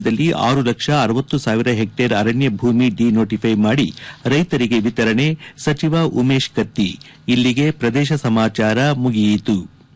ದಲ್ಲಿ ಆರು ಲಕ್ಷ ಅರವತ್ತು ಸಾವಿರ ಹೆಕ್ಟೇರ್ ಅರಣ್ಯ ಭೂಮಿ ಡಿನೋಟಿಫೈ ಮಾಡಿ ರೈತರಿಗೆ ವಿತರಣೆ ಸಚಿವ ಉಮೇಶ್ ಕತ್ತಿ ಇಲ್ಲಿಗೆ ಪ್ರದೇಶ ಸಮಾಚಾರ ಮುಗಿಯಿತು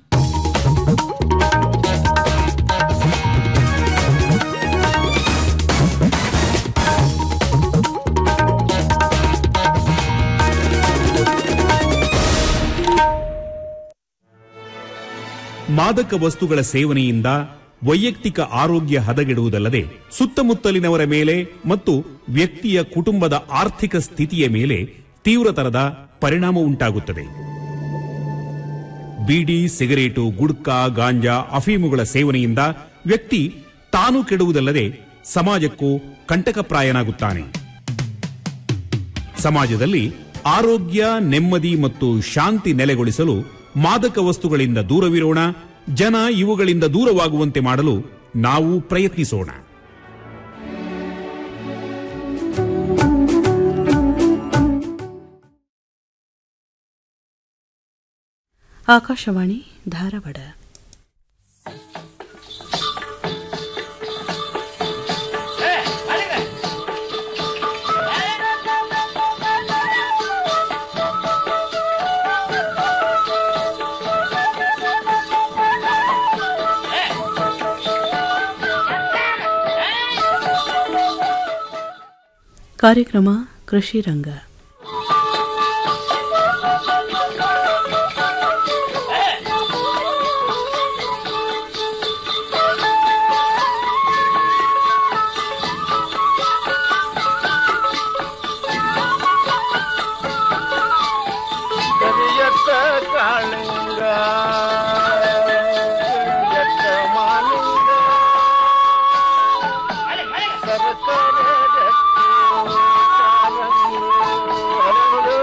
ಮಾದಕ ವಸ್ತುಗಳ ಸೇವನೆಯಿಂದ ವೈಯಕ್ತಿಕ ಆರೋಗ್ಯ ಹದಗೆಡುವುದಲ್ಲದೆ ಸುತ್ತಮುತ್ತಲಿನವರ ಮೇಲೆ ಮತ್ತು ವ್ಯಕ್ತಿಯ ಕುಟುಂಬದ ಆರ್ಥಿಕ ಸ್ಥಿತಿಯ ಮೇಲೆ ತೀವ್ರತರದ ಪರಿಣಾಮ ಉಂಟಾಗುತ್ತದೆ ಬೀಡಿ ಸಿಗರೇಟು ಗುಡ್ಕಾ ಗಾಂಜಾ ಅಫೀಮುಗಳ ಸೇವನೆಯಿಂದ ವ್ಯಕ್ತಿ ತಾನು ಕೆಡುವುದಲ್ಲದೆ ಸಮಾಜಕ್ಕೂ ಕಂಟಕಪ್ರಾಯನಾಗುತ್ತಾನೆ ಸಮಾಜದಲ್ಲಿ ಆರೋಗ್ಯ ನೆಮ್ಮದಿ ಮತ್ತು ಶಾಂತಿ ನೆಲೆಗೊಳಿಸಲು ಮಾದಕ ವಸ್ತುಗಳಿಂದ ದೂರವಿರೋಣ ಜನ ಇವುಗಳಿಂದ ದೂರವಾಗುವಂತೆ ಮಾಡಲು ನಾವು ಪ್ರಯತ್ನಿಸೋಣ ಆಕಾಶವಾಣಿ ಧಾರವಾಡ ಕಾರ್ಯಕ್ರಮ ಕೃಷಿ ರಂಗ ಕರಿಯತ್ತ ಕಾಳಿಂಗ ಕರಿಯತ್ತ ಮಾಲಿಂಗ ಸರಸರ ರಕ್ತಿ ಕಾರಂಗಿ ಹರಳು.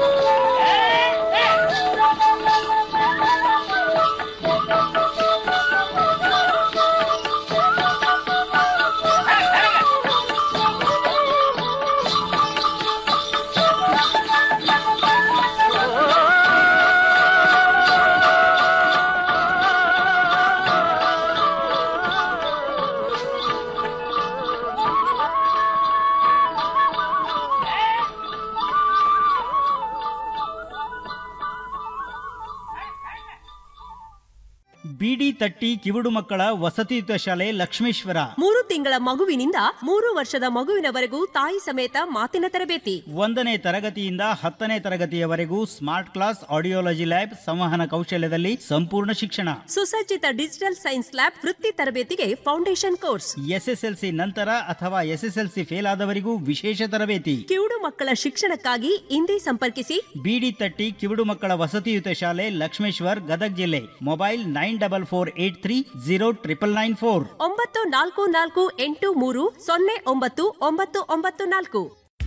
ಬಿಡಿ ತಟ್ಟಿ ಕಿವುಡು ಮಕ್ಕಳ ವಸತಿಯುತ ಶಾಲೆ ಲಕ್ಷ್ಮೇಶ್ವರ ಮೂರು ತಿಂಗಳ ಮಗುವಿನಿಂದ ಮೂರು ವರ್ಷದ ಮಗುವಿನವರೆಗೂ ತಾಯಿ ಸಮೇತ ಮಾತಿನ ತರಬೇತಿ ಒಂದನೇ ತರಗತಿಯಿಂದ ಹತ್ತನೇ ತರಗತಿಯವರೆಗೂ ಸ್ಮಾರ್ಟ್ ಕ್ಲಾಸ್ ಆಡಿಯೋಲಜಿ ಲ್ಯಾಬ್ ಸಂವಹನ ಕೌಶಲ್ಯದಲ್ಲಿ ಸಂಪೂರ್ಣ ಶಿಕ್ಷಣ ಸುಸಜ್ಜಿತ ಡಿಜಿಟಲ್ ಸೈನ್ಸ್ ಲ್ಯಾಬ್ ವೃತ್ತಿ ತರಬೇತಿಗೆ ಫೌಂಡೇಶನ್ ಕೋರ್ಸ್ ಎಸ್ಎಸ್ಎಲ್ಸಿ ನಂತರ ಅಥವಾ ಎಸ್ಎಸ್ಎಲ್ಸಿ ಫೇಲ್ ಆದವರಿಗೂ ವಿಶೇಷ ತರಬೇತಿ ಕಿವುಡು ಮಕ್ಕಳ ಶಿಕ್ಷಣಕ್ಕಾಗಿ ಇಂದೇ ಸಂಪರ್ಕಿಸಿ ಬಿಡಿ ತಟ್ಟಿ ಕಿವುಡು ಮಕ್ಕಳ ವಸತಿಯುತ ಶಾಲೆ ಲಕ್ಷ್ಮೇಶ್ವರ್ ಗದಗ್ ಜಿಲ್ಲೆ mobile nine double four eight three zero triple nine four ಒಂಬತ್ತು ನಾಲ್ಕು ನಾಲ್ಕು ಎಂಟು ಮೂರು ಸೊನ್ನೆ ಒಂಬತ್ತು ಒಂಬತ್ತು ಒಂಬತ್ತು ನಾಲ್ಕು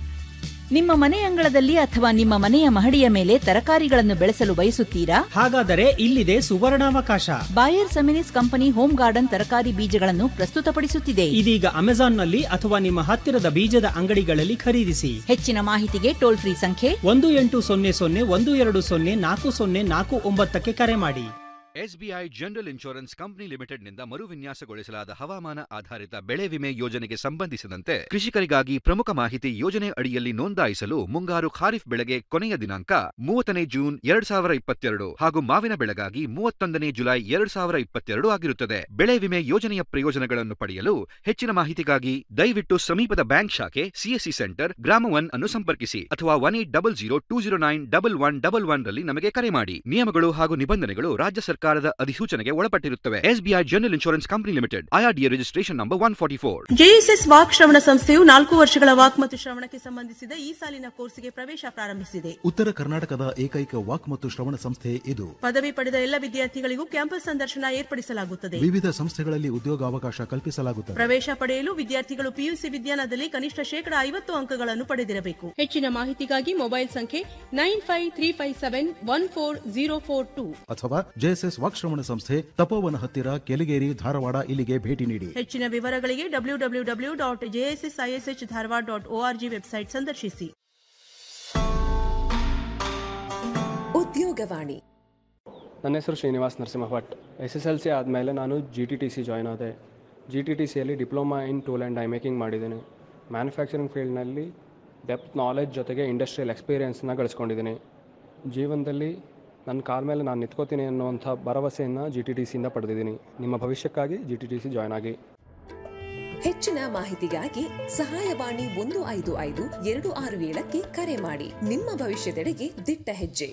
ನಿಮ್ಮ ಮನೆ ಅಂಗಳದಲ್ಲಿ ಅಥವಾ ನಿಮ್ಮ ಮನೆಯ ಮಹಡಿಯ ಮೇಲೆ ತರಕಾರಿಗಳನ್ನು ಬೆಳೆಸಲು ಬಯಸುತ್ತೀರಾ ಹಾಗಾದರೆ ಇಲ್ಲಿದೆ ಸುವರ್ಣಾವಕಾಶ Bayer Seminis company home garden ತರಕಾರಿ ಬೀಜಗಳನ್ನು ಪ್ರಸ್ತುತಪಡಿಸುತ್ತಿದೆ ಇದೀಗ ಅಮೆಜಾನ್ನಲ್ಲಿ ಅಥವಾ ನಿಮ್ಮ ಹತ್ತಿರದ ಬೀಜದ ಅಂಗಡಿಗಳಲ್ಲಿ ಖರೀದಿಸಿ ಹೆಚ್ಚಿನ ಮಾಹಿತಿಗೆ ಟೋಲ್ ಫ್ರೀ ಸಂಖ್ಯೆ ಒಂದು ಎಂಟು ಸೊನ್ನೆ ಸೊನ್ನೆ ಒಂದು ಎರಡು ಸೊನ್ನೆ ನಾಲ್ಕು ಸೊನ್ನೆ ನಾಲ್ಕು ಒಂಬತ್ತಕ್ಕೆ ಕರೆ ಮಾಡಿ ಎಸ್ಬಿಐ ಜನರಲ್ ಇನ್ಶೂರೆನ್ಸ್ ಕಂಪನಿ ಲಿಮಿಟೆಡ್ನಿಂದ ಮರುವಿನ್ಯಾಸಗೊಳಿಸಲಾದ ಹವಾಮಾನ ಆಧಾರಿತ ಬೆಳೆ ವಿಮೆ ಯೋಜನೆಗೆ ಸಂಬಂಧಿಸಿದಂತೆ ಕೃಷಿಕರಿಗಾಗಿ ಪ್ರಮುಖ ಮಾಹಿತಿ ಯೋಜನೆ ಅಡಿಯಲ್ಲಿ ನೋಂದಾಯಿಸಲು ಮುಂಗಾರು ಖಾರಿಫ್ ಬೆಳೆಗೆ ಕೊನೆಯ ದಿನಾಂಕ ಮೂವತ್ತನೇ ಜೂನ್ ಎರಡ್ ಸಾವಿರ ಇಪ್ಪತ್ತೆರಡು ಹಾಗೂ ಮಾವಿನ ಬೆಳೆಗಾಗಿ ಮೂವತ್ತೊಂದನೇ ಜುಲೈ ಎರಡ್ ಸಾವಿರ ಇಪ್ಪತ್ತೆರಡು ಆಗಿರುತ್ತದೆ ಬೆಳೆ ವಿಮೆ ಯೋಜನೆಯ ಪ್ರಯೋಜನಗಳನ್ನು ಪಡೆಯಲು ಹೆಚ್ಚಿನ ಮಾಹಿತಿಗಾಗಿ ದಯವಿಟ್ಟು ಸಮೀಪದ ಬ್ಯಾಂಕ್ ಶಾಖೆ ಸಿಎಸ್ಸಿ ಸೆಂಟರ್ ಗ್ರಾಮ ಒನ್ ಅನ್ನು ಸಂಪರ್ಕಿಸಿ ಅಥವಾ one eight double zero two zero nine double one double one ರಲ್ಲಿ ನಮಗೆ ಕರೆ ಮಾಡಿ ನಿಯಮಗಳು ಹಾಗೂ ನಿಬಂಧನೆಗಳು ರಾಜ್ಯ ಸರ್ಕಾರದ ಅಧಿಸೂಚನೆಗೆ ಒಳಪಟ್ಟಿರುತ್ತವೆ SBI general insurance company limited IRDA registration number one forty four JSS ವಾಕ್ ಶ್ರವಣ ಸಂಸ್ಥೆಯು ನಾಲ್ಕು ವರ್ಷಗಳ ವಾಕ್ ಮತ್ತು ಶ್ರವಣಕ್ಕೆ ಸಂಬಂಧಿಸಿದ ಈ ಸಾಲಿನ ಕೋರ್ಸ್ಗೆ ಪ್ರವೇಶ ಪ್ರಾರಂಭಿಸಿದೆ ಉತ್ತರ ಕರ್ನಾಟಕದ ಏಕೈಕ ವಾಕ್ ಮತ್ತು ಶ್ರವಣ ಸಂಸ್ಥೆ ಇದು ಪದವಿ ಪಡೆದ ಎಲ್ಲ ವಿದ್ಯಾರ್ಥಿಗಳಿಗೂ ಕ್ಯಾಂಪಸ್ ಸಂದರ್ಶನ ಏರ್ಪಡಿಸಲಾಗುತ್ತದೆ ವಿವಿಧ ಸಂಸ್ಥೆಗಳಲ್ಲಿ ಉದ್ಯೋಗಾವಕಾಶ ಕಲ್ಪಿಸಲಾಗುತ್ತದೆ ಪ್ರವೇಶ ಪಡೆಯಲು ವಿದ್ಯಾರ್ಥಿಗಳು ಪಿಯುಸಿ ವಿಜ್ಞಾನದಲ್ಲಿ ಕನಿಷ್ಠ ಶೇಕಡ ಐವತ್ತು ಅಂಕಗಳನ್ನು ಪಡೆದಿರಬೇಕು ಹೆಚ್ಚಿನ ಮಾಹಿತಿಗಾಗಿ ಮೊಬೈಲ್ ಸಂಖ್ಯೆ nine five three five seven one four zero four two ಅಥವಾ ಜೆಎಸ್ಎಸ್ ವಾಕ್ಶ್ರವಣ ಸಂಸ್ಥೆ ತಪೋವನ ಹತ್ತಿರ ಕೆಲಿಗೇರಿ ಧಾರವಾಡ ಇಲ್ಲಿಗೆ ಭೇಟಿ ನೀಡಿ ಹೆಚ್ಚಿನ ವಿವರಗಳಿಗೆ W W W dot JSS ISH Dharwad dot ORG website ಸಂದರ್ಶಿಸಿ ಉದ್ಯೋಗವಾಣಿ ನನ್ನ ಹೆಸರು Srinivas Narasimha Bhat S S L C ಆದಮೇಲೆ ನಾನು G T T C join ಆದೆ ಜಿ ಟಿ ಟಿ ಸಿಯಲ್ಲಿ diploma in tool and die making ಮಾಡಿದ್ದೀನಿ ಮ್ಯಾನುಫ್ಯಾಕ್ಚರಿಂಗ್ ಫೀಲ್ಡ್ನಲ್ಲಿ ಡೆಪ್ತ್ ನಾಲೆಜ್ ಜೊತೆಗೆ ಇಂಡಸ್ಟ್ರಿಯಲ್ ಎಕ್ಸ್ಪೀರಿಯೆನ್ಸ್ನ ಗಳಿಸ್ಕೊಂಡಿದ್ದೀನಿ ಜೀವನದಲ್ಲಿ ನನ್ನ ಕಾಲ ಮೇಲೆ ನಾನು ನಿಂತ್ಕೋತೀನಿ ಅನ್ನುವಂಥ ಭರವಸೆಯನ್ನು ಜಿ ಟಿ ಟಿ ಸಿಯಿಂದ ಪಡೆದಿದ್ದೀನಿ ನಿಮ್ಮ ಭವಿಷ್ಯಕ್ಕಾಗಿ G T T C join ಆಗಿ ಹೆಚ್ಚಿನ ಮಾಹಿತಿಗಾಗಿ ಸಹಾಯವಾಣಿ ಒಂದು ಐದು ಐದು ಎರಡು ಆರು ಏಳಕ್ಕೆ ಕರೆ ಮಾಡಿ ನಿಮ್ಮ ಭವಿಷ್ಯದೆಡೆಗೆ ದಿಟ್ಟ ಹೆಜ್ಜೆ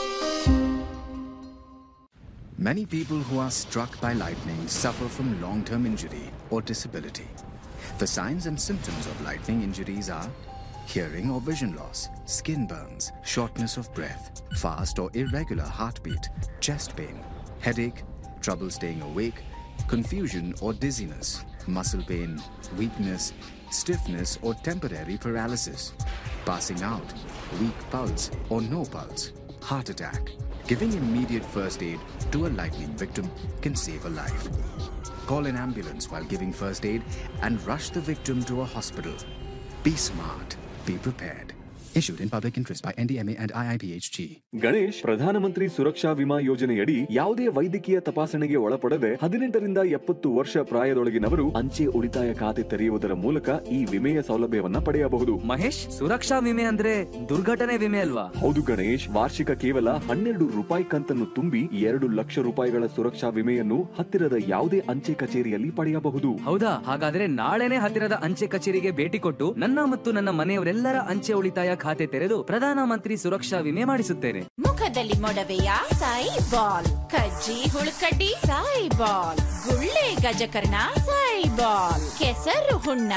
Many people who are struck by lightning suffer from long term injury or disability. The signs and symptoms of lightning injuries are hearing or vision loss, skin burns, shortness of breath, fast or irregular heartbeat, chest pain, headache, trouble staying awake, confusion or dizziness, muscle pain, weakness, stiffness or temporary paralysis, passing out, weak pulse or no pulse, heart attack. Giving immediate first aid to a lightning victim can save a life. Call an ambulance while giving first aid and rush the victim to a hospital. Be smart. Be prepared. Issued in public interest by NDMA and IIPHG. Ganesh ಪ್ರಧಾನಮಂತ್ರಿ ಸುರಕ್ಷಾ ವಿಮಾ ಯೋಜನೆಯಡಿ ಯಾವುದೇ ವೈದ್ಯಕೀಯ ತಪಾಸಣೆಗೆ ಒಳಪಡದೆ ಹದಿನೆಂಟರಿಂದ ಎಪ್ಪತ್ತು ವರ್ಷ ಪ್ರಾಯದೊಳಗಿನವರು ಅಂಚೆ ಉಳಿತಾಯ ಖಾತೆ ತೆರೆಯುವುದರ ಮೂಲಕ ಈ ವಿಮೆಯ ಸೌಲಭ್ಯವನ್ನ ಪಡೆಯಬಹುದು ಮಹೇಶ್ ಸುರಕ್ಷಾ ವಿಮೆ ಅಂದ್ರೆ ದುರ್ಘಟನೆ ವಿಮೆ ಅಲ್ವಾ ಹೌದು ಗಣೇಶ್ ವಾರ್ಷಿಕ ಕೇವಲ ಹನ್ನೆರಡು ರೂಪಾಯಿ ಕಂತನ್ನು ತುಂಬಿ ಎರಡು ಲಕ್ಷ ರೂಪಾಯಿಗಳ ಸುರಕ್ಷಾ ವಿಮೆಯನ್ನು ಹತ್ತಿರದ ಯಾವುದೇ ಅಂಚೆ ಕಚೇರಿಯಲ್ಲಿ ಪಡೆಯಬಹುದು ಹೌದಾ ಹಾಗಾದ್ರೆ ನಾಳೆನೆ ಹತ್ತಿರದ ಅಂಚೆ ಕಚೇರಿಗೆ ಭೇಟಿ ಕೊಟ್ಟು ನನ್ನ ಮತ್ತು ನನ್ನ ಮನೆಯವರೆಲ್ಲರ ಅಂಚೆ ಉಳಿತಾಯ ಖಾತೆ ತೆರೆದು ಪ್ರಧಾನಮಂತ್ರಿ ಸುರಕ್ಷಾ ವಿಮೆ ಮಾಡಿಸುತ್ತೇನೆ ಮುಖದಲ್ಲಿ ಮೊಡವೆಯ ಸಾಯಿ ಬಾಲ್ ಕಜ್ಜಿ ಹುಳುಕಡ್ಡಿ ಸಾಯಿ ಬಾಲ್ ಗುಳ್ಳೆ ಗಜಕರ್ಣ ಸಾಯಿ ಬಾಲ್ ಕೆಸರು ಹುಣ್ಣ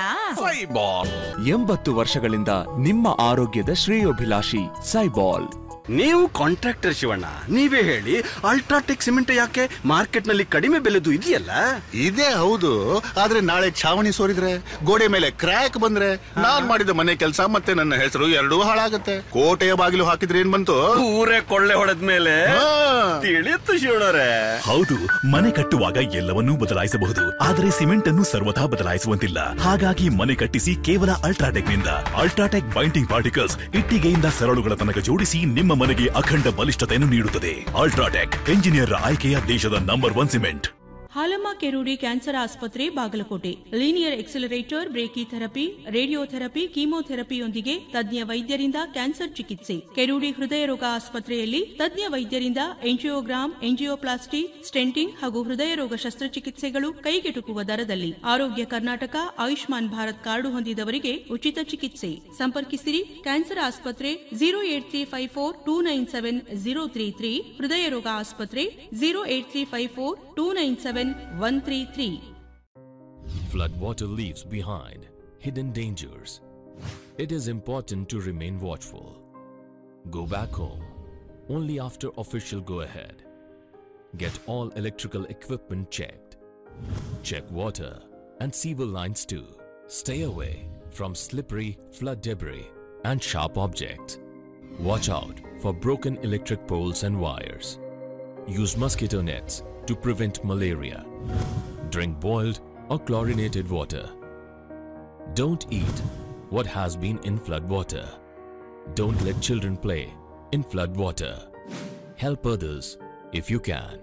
ಎಂಬತ್ತು ವರ್ಷಗಳಿಂದ ನಿಮ್ಮ ಆರೋಗ್ಯದ ಶ್ರೇಯೋಭಿಲಾಷಿ ಸೈಬಾಲ್ ನೀವು ಕಾಂಟ್ರಾಕ್ಟರ್ ಶಿವಣ್ಣ ನೀವೇ ಹೇಳಿ ಅಲ್ಟ್ರಾಟೆಕ್ ಸಿಮೆಂಟ್ ಯಾಕೆ ಮಾರ್ಕೆಟ್ ನಲ್ಲಿ ಕಡಿಮೆ ಬೆಲೆದು ಇದೆಯಲ್ಲ ಇದೇ ಹೌದು ಆದ್ರೆ ನಾಳೆ ಛಾವಣಿ ಸೋರಿದ್ರೆ ಗೋಡೆ ಮೇಲೆ ಕ್ರ್ಯಾಕ್ ಬಂದ್ರೆ ನಾನ್ ಮಾಡಿದ ಮನೆ ಕೆಲಸ ಮತ್ತೆ ನನ್ನ ಹೆಸರು ಎರಡೂ ಹಾಳಾಗತ್ತೆ ಕೋಟೆಯ ಬಾಗಿಲು ಹಾಕಿದ್ರೆ ಏನ್ ಬಂತು ಊರೇ ಕೊಳ್ಳೆ ಹೊಡೆದ ಮೇಲೆ ತಿಳಿಯುತ್ತು ಶಿವಣ್ಣರೇ ಹೌದು ಮನೆ ಕಟ್ಟುವಾಗ ಎಲ್ಲವನ್ನೂ ಬದಲಾಯಿಸಬಹುದು ಆದರೆ ಸಿಮೆಂಟ್ ಅನ್ನು ಸರ್ವಥಾ ಬದಲಾಯಿಸುವಂತಿಲ್ಲ ಹಾಗಾಗಿ ಮನೆ ಕಟ್ಟಿಸಿ ಕೇವಲ ಅಲ್ಟ್ರಾಟೆಕ್ ನಿಂದ ಅಲ್ಟ್ರಾಟೆಕ್ ಬೈಂಡಿಂಗ್ ಪಾರ್ಟಿಕಲ್ಸ್ ಇಟ್ಟಿಗೆಯಿಂದ ಸರಳುಗಳ ತನಕ ಜೋಡಿಸಿ ನಿಮ್ಮ ಮನೆಗೆ ಅಖಂಡ ಬಲಿಷ್ಠತೆಯನ್ನು ನೀಡುತ್ತದೆ ಅಲ್ಟ್ರಾಟೆಕ್ ಎಂಜಿನಿಯರ್ ಆಯ್ಕೆಯ ದೇಶದ number one cement Halamma Kerudi cancer ಆಸ್ಪತ್ರೆ Bagalkot linear accelerator brachy therapy radiotherapy ಕೀಮೋಥೆರಪಿಯೊಂದಿಗೆ ತಜ್ಞ ವೈದ್ಯರಿಂದ ಕ್ಯಾನ್ಸರ್ ಚಿಕಿತ್ಸೆ ಕೆರೂಡಿ ಹೃದಯ ರೋಗ ಆಸ್ಪತ್ರೆಯಲ್ಲಿ ತಜ್ಞ ವೈದ್ಯರಿಂದ ಎಂಜಿಯೋಗ್ರಾಮ್ ಎಂಜಿಯೋಪ್ಲಾಸ್ಟಿ ಸ್ಟೆಂಟಿಂಗ್ ಹಾಗೂ ಹೃದಯ ರೋಗ ಶಸ್ತ್ರಚಿಕಿತ್ಸೆಗಳು ಕೈಗೆಟುಕುವ ದರದಲ್ಲಿ ಆರೋಗ್ಯ ಕರ್ನಾಟಕ ಆಯುಷ್ಮಾನ್ ಭಾರತ್ ಕಾರ್ಡು ಹೊಂದಿದವರಿಗೆ ಉಚಿತ ಚಿಕಿತ್ಸೆ ಸಂಪರ್ಕಿಸಿರಿ ಕ್ಯಾನ್ಸರ್ ಆಸ್ಪತ್ರೆ zero eight three five four two nine seven zero three three ಹೃದಯ ರೋಗ ಆಸ್ಪತ್ರೆ zero eight three five four two nine seven one three three Floodwater leaves behind hidden dangers. It is important to remain watchful. Go back home only after official go ahead. Get all electrical equipment checked. Check water and sewer lines too. Stay away from slippery flood debris and sharp objects. Watch out for broken electric poles and wires. Use mosquito nets to prevent malaria. Drink boiled or chlorinated water. Don't eat what has been in flood water. Don't let children play in flood water. Help others if you can.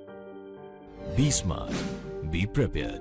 Be smart. Be prepared.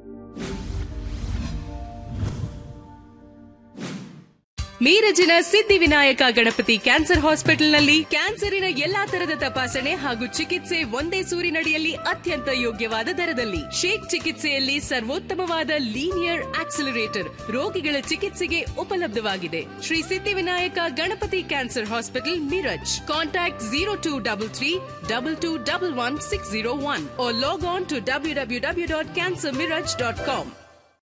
ಮೀರಜಿನ Siddhivinayak Ganapati cancer ಹಾಸ್ಪಿಟಲ್ನಲ್ಲಿ ಕ್ಯಾನ್ಸರಿನ ಎಲ್ಲಾ ತರದ ತಪಾಸಣೆ ಹಾಗೂ ಚಿಕಿತ್ಸೆ ಒಂದೇ ಸೂರಿನಡಿಯಲ್ಲಿ ಅತ್ಯಂತ ಯೋಗ್ಯವಾದ ದರದಲ್ಲಿ ಶೇಕ್ ಚಿಕಿತ್ಸೆಯಲ್ಲಿ ಸರ್ವೋತ್ತಮವಾದ ಲೀನಿಯರ್ ಆಕ್ಸಿಲರೇಟರ್ ರೋಗಿಗಳ ಚಿಕಿತ್ಸೆಗೆ ಉಪಲಬ್ಧವಾಗಿದೆ Shri Siddhivinayak Ganapati cancer hospital Miraj contact zero two double three double two double one six zero one log on to W W W dot cancer Miraj dot com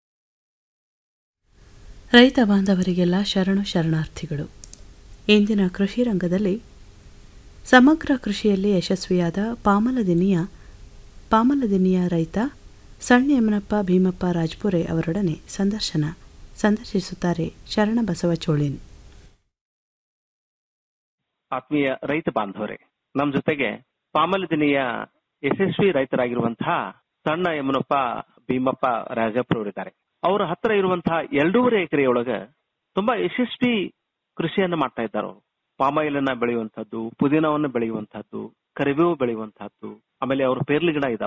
ರೈತ ಬಾಂಧವರಿಗೆಲ್ಲ ಶರಣು ಶರಣಾರ್ಥಿಗಳು ಇಂದಿನ ಕೃಷಿ ರಂಗದಲ್ಲಿ ಸಮಗ್ರ ಕೃಷಿಯಲ್ಲಿ ಯಶಸ್ವಿಯಾದ ಪಾಮಲದಿನಿಯ ಪಾಮಲದಿನಿಯ ರೈತ ಸಣ್ಣ ಯಮನಪ್ಪ ಭೀಮಪ್ಪ ರಾಜ್ಪುರೆ ಅವರೊಡನೆ ಸಂದರ್ಶನ ಸಂದರ್ಶಿಸುತ್ತಾರೆ ಶರಣ ಬಸವ ಚೋಳಿನ್ ಆತ್ಮೀಯ ರೈತ ಬಾಂಧವರೇ ನಮ್ಮ ಜೊತೆಗೆ ಪಾಮಲದಿನಿಯ ಯಶಸ್ವಿ ರೈತರಾಗಿರುವಂತಹ ಸಣ್ಣ ಯಮನಪ್ಪ ಭೀಮಪ್ಪ ರಾಜಪ್ಪರವರಿದ್ದಾರೆ ಅವರ ಹತ್ರ ಇರುವಂತಹ ಎರಡೂವರೆ ಎಕರೆಯೊಳಗ ತುಂಬಾ ಯಶಸ್ವಿ ಕೃಷಿಯನ್ನ ಮಾಡ್ತಾ ಇದ್ದಾರೆ ಅವರು ಪಾಮಾಯಿಲ್ ಅನ್ನ ಬೆಳೆಯುವಂತಹದ್ದು ಪುದೀನವನ್ನು ಬೆಳೆಯುವಂತಹದ್ದು ಕರಿಬೇವು ಬೆಳೆಯುವಂತಹದ್ದು ಆಮೇಲೆ ಅವ್ರ ಪೇರ್ಲಿ ಗಿಡ ಇದಾವು